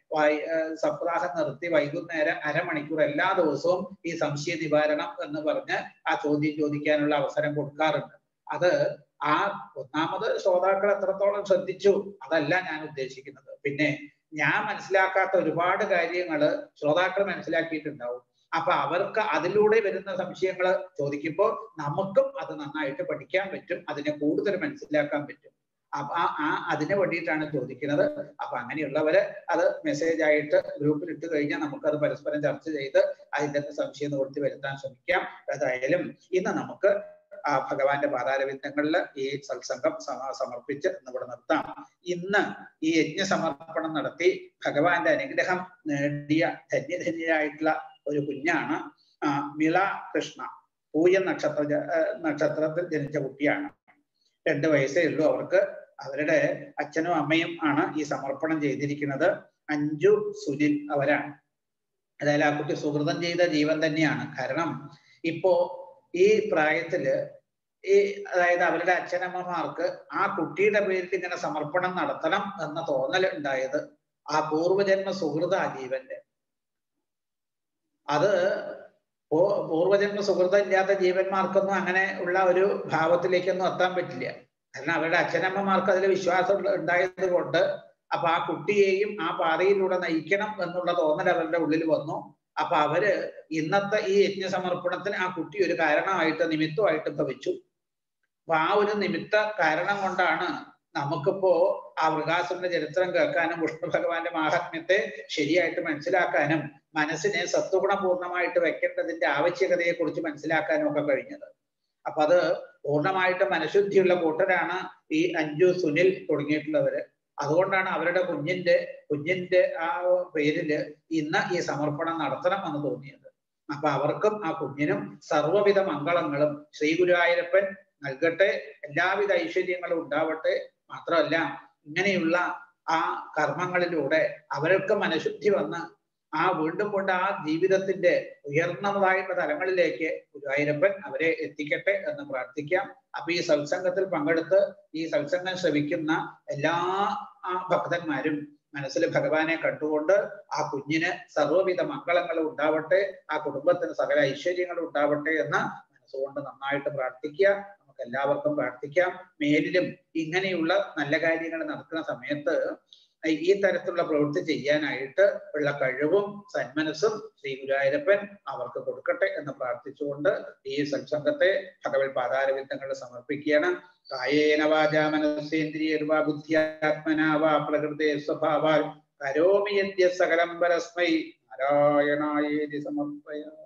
A: വൈ- ഏർ സപ്താഹം നിർത്തി വൈകുന്നേരം അരമണിക്കൂർ എല്ലാ ദിവസവും ഈ സംശയ നിവാരണം എന്ന് പറഞ്ഞ് ആ ചോദ്യം ചോദിക്കാനുള്ള അവസരം കൊടുക്കാറുണ്ട് അത് ആ ഒന്നാമത് ശ്രോതാക്കൾ എത്രത്തോളം ശ്രദ്ധിച്ചു അതല്ല ഞാൻ ഉദ്ദേശിക്കുന്നത് പിന്നെ ഞാൻ മനസ്സിലാക്കാത്ത ഒരുപാട് കാര്യങ്ങൾ ശ്രോതാക്കൾ മനസ്സിലാക്കിയിട്ടുണ്ടാവും അപ്പൊ അവർക്ക് അതിലൂടെ വരുന്ന സംശയങ്ങൾ ചോദിക്കുമ്പോൾ നമുക്കും അത് നന്നായിട്ട് പഠിക്കാൻ പറ്റും അതിനെ കൂടുതൽ മനസ്സിലാക്കാൻ പറ്റും അപ്പൊ ആ ആ അതിന് വേണ്ടിയിട്ടാണ് ചോദിക്കുന്നത് അപ്പൊ അങ്ങനെയുള്ളവര് അത് മെസ്സേജ് ആയിട്ട് ഗ്രൂപ്പിൽ ഇട്ട് കഴിഞ്ഞാൽ നമുക്കത് പരസ്പരം ചർച്ച ചെയ്ത് അതിന്റെ സംശയം നിവൃത്തി വരുത്താൻ ശ്രമിക്കാം ഏതായാലും ഇന്ന് നമുക്ക് ആ ഭഗവാന്റെ പാതാരവിന്ദങ്ങളിൽ ഈ സത്സംഗം സമ- സമർപ്പിച്ച് ഇന്നിവിടെ നിർത്താം ഇന്ന് ഈ യജ്ഞ സമർപ്പണം നടത്തി ഭഗവാന്റെ അനുഗ്രഹം നേടിയ ധന്യധന്യരായിട്ടുള്ള ഒരു കുഞ്ഞാണ് ആ, മിള കൃഷ്ണ പൂയ നക്ഷത്ര ജ- ആ, നക്ഷത്രത്തിൽ ജനിച്ച കുട്ടിയാണ് രണ്ട് വയസ്സേ ഉള്ളൂ അവർക്ക് അവരുടെ അച്ഛനും അമ്മയും ആണ് ഈ സമർപ്പണം ചെയ്തിരിക്കുന്നത് അഞ്ജു സുനിൽ അവരാണ് അതായത് ആ കുട്ടി സുഹൃതം ചെയ്ത ജീവൻ തന്നെയാണ് കാരണം ഇപ്പോ ഈ പ്രായത്തില് ഈ അതായത് അവരുടെ അച്ഛനമ്മമാർക്ക് ആ കുട്ടിയുടെ പേരിൽ ഇങ്ങനെ സമർപ്പണം നടത്തണം എന്ന തോന്നൽ ഉണ്ടായത് ആ പൂർവജന്മ സുഹൃത ആ ജീവന്റെ അത് പൂ- പൂർവജന്മ സുഹൃതം ഇല്ലാത്ത ജീവന്മാർക്കൊന്നും അങ്ങനെ ഉള്ള ഒരു ഭാവത്തിലേക്കൊന്നും എത്താൻ പറ്റില്ല കാരണം അവരുടെ അച്ഛനമ്മമാർക്ക് അതിൽ വിശ്വാസം ഉള്ള- ഉണ്ടായത് കൊണ്ട് അപ്പൊ ആ കുട്ടിയെയും ആ പാതയിലൂടെ നയിക്കണം എന്നുള്ള തോന്നൽ അവരുടെ ഉള്ളിൽ വന്നു അപ്പൊ അവര് ഇന്നത്തെ ഈ യജ്ഞസമർപ്പണത്തിന് ആ കുട്ടി ഒരു കാരണമായിട്ട് നിമിത്തമായിട്ട് ഭവിച്ചു അപ്പൊ ആ ഒരു നിമിത്ത കാരണം കൊണ്ടാണ് നമുക്കിപ്പോ ആ മൃഗാസുരന്റെ ചരിത്രം കേൾക്കാനും വിഷ്ണു ഭഗവാന്റെ മാഹാത്മ്യത്തെ ശരിയായിട്ട് മനസ്സിലാക്കാനും മനസ്സിനെ സത്വഗുണപൂർണമായിട്ട് വെക്കേണ്ടതിന്റെ ആവശ്യകതയെ കുറിച്ച് മനസ്സിലാക്കാനും ഒക്കെ കഴിഞ്ഞത് അപ്പൊ അത് പൂർണ്ണമായിട്ട് മനഃശുദ്ധിയുള്ള കൂട്ടരാണ് ഈ അഞ്ജു സുനിൽ തുടങ്ങിയിട്ടുള്ളവര് അതുകൊണ്ടാണ് അവരുടെ കുഞ്ഞിന്റെ കുഞ്ഞിന്റെ ആ പേരില് ഇന്ന് ഈ സമർപ്പണം നടത്തണം എന്ന് തോന്നിയത് അപ്പൊ അവർക്കും ആ കുഞ്ഞിനും സർവ്വവിധ മംഗളങ്ങളും ശ്രീ ഗുരുവായൂരപ്പൻ നൽകട്ടെ എല്ലാവിധ ഐശ്വര്യങ്ങളും ഉണ്ടാവട്ടെ മാത്രമല്ല ഇങ്ങനെയുള്ള ആ കർമ്മങ്ങളിലൂടെ അവർക്ക് മനഃശുദ്ധി വന്ന് ആ വീണ്ടും കൊണ്ട് ആ ജീവിതത്തിന്റെ ഉയർന്നതായിട്ടുള്ള തലങ്ങളിലേക്ക് ഗുരുവായൂരപ്പൻ അവരെ എത്തിക്കട്ടെ എന്ന് പ്രാർത്ഥിക്കാം അപ്പൊ ഈ സത്സംഗത്തിൽ പങ്കെടുത്ത് ഈ സത്സംഗം ശ്രവിക്കുന്ന എല്ലാ ആ ഭക്തന്മാരും മനസ്സിൽ ഭഗവാനെ കണ്ടുകൊണ്ട് ആ കുഞ്ഞിന് സർവ്വവിധ മംഗളങ്ങളും ഉണ്ടാവട്ടെ ആ കുടുംബത്തിന് സകല ഐശ്വര്യങ്ങളും ഉണ്ടാവട്ടെ എന്ന് മനസ്സുകൊണ്ട് നന്നായിട്ട് പ്രാർത്ഥിക്കുക നമുക്ക് എല്ലാവർക്കും പ്രാർത്ഥിക്കാം മേലിലും ഇങ്ങനെയുള്ള നല്ല കാര്യങ്ങൾ നടക്കുന്ന സമയത്ത് ഈ തരത്തിലുള്ള പ്രവൃത്തി ചെയ്യാനായിട്ട് ഉള്ള കഴിവും സന്മനസ്സും ശ്രീ ഗുരുവായൂരപ്പൻ അവർക്ക് കൊടുക്കട്ടെ എന്ന് പ്രാർത്ഥിച്ചുകൊണ്ട് ഈ സത്സംഗത്തെ ഭഗവത് പാതാരവിന്ദങ്ങളിൽ സമർപ്പിക്കുകയാണ് കായേന വാചാ മനസ്സേന്ദ്രിയർവാ ബുദ്ധ്യാത്മനാ വാ പ്രകൃതേ സ്വഭാവാൽ കരോമി യദ്യ സകലം പരസ്മൈ നാരായണായേതി സമർപ്പയാ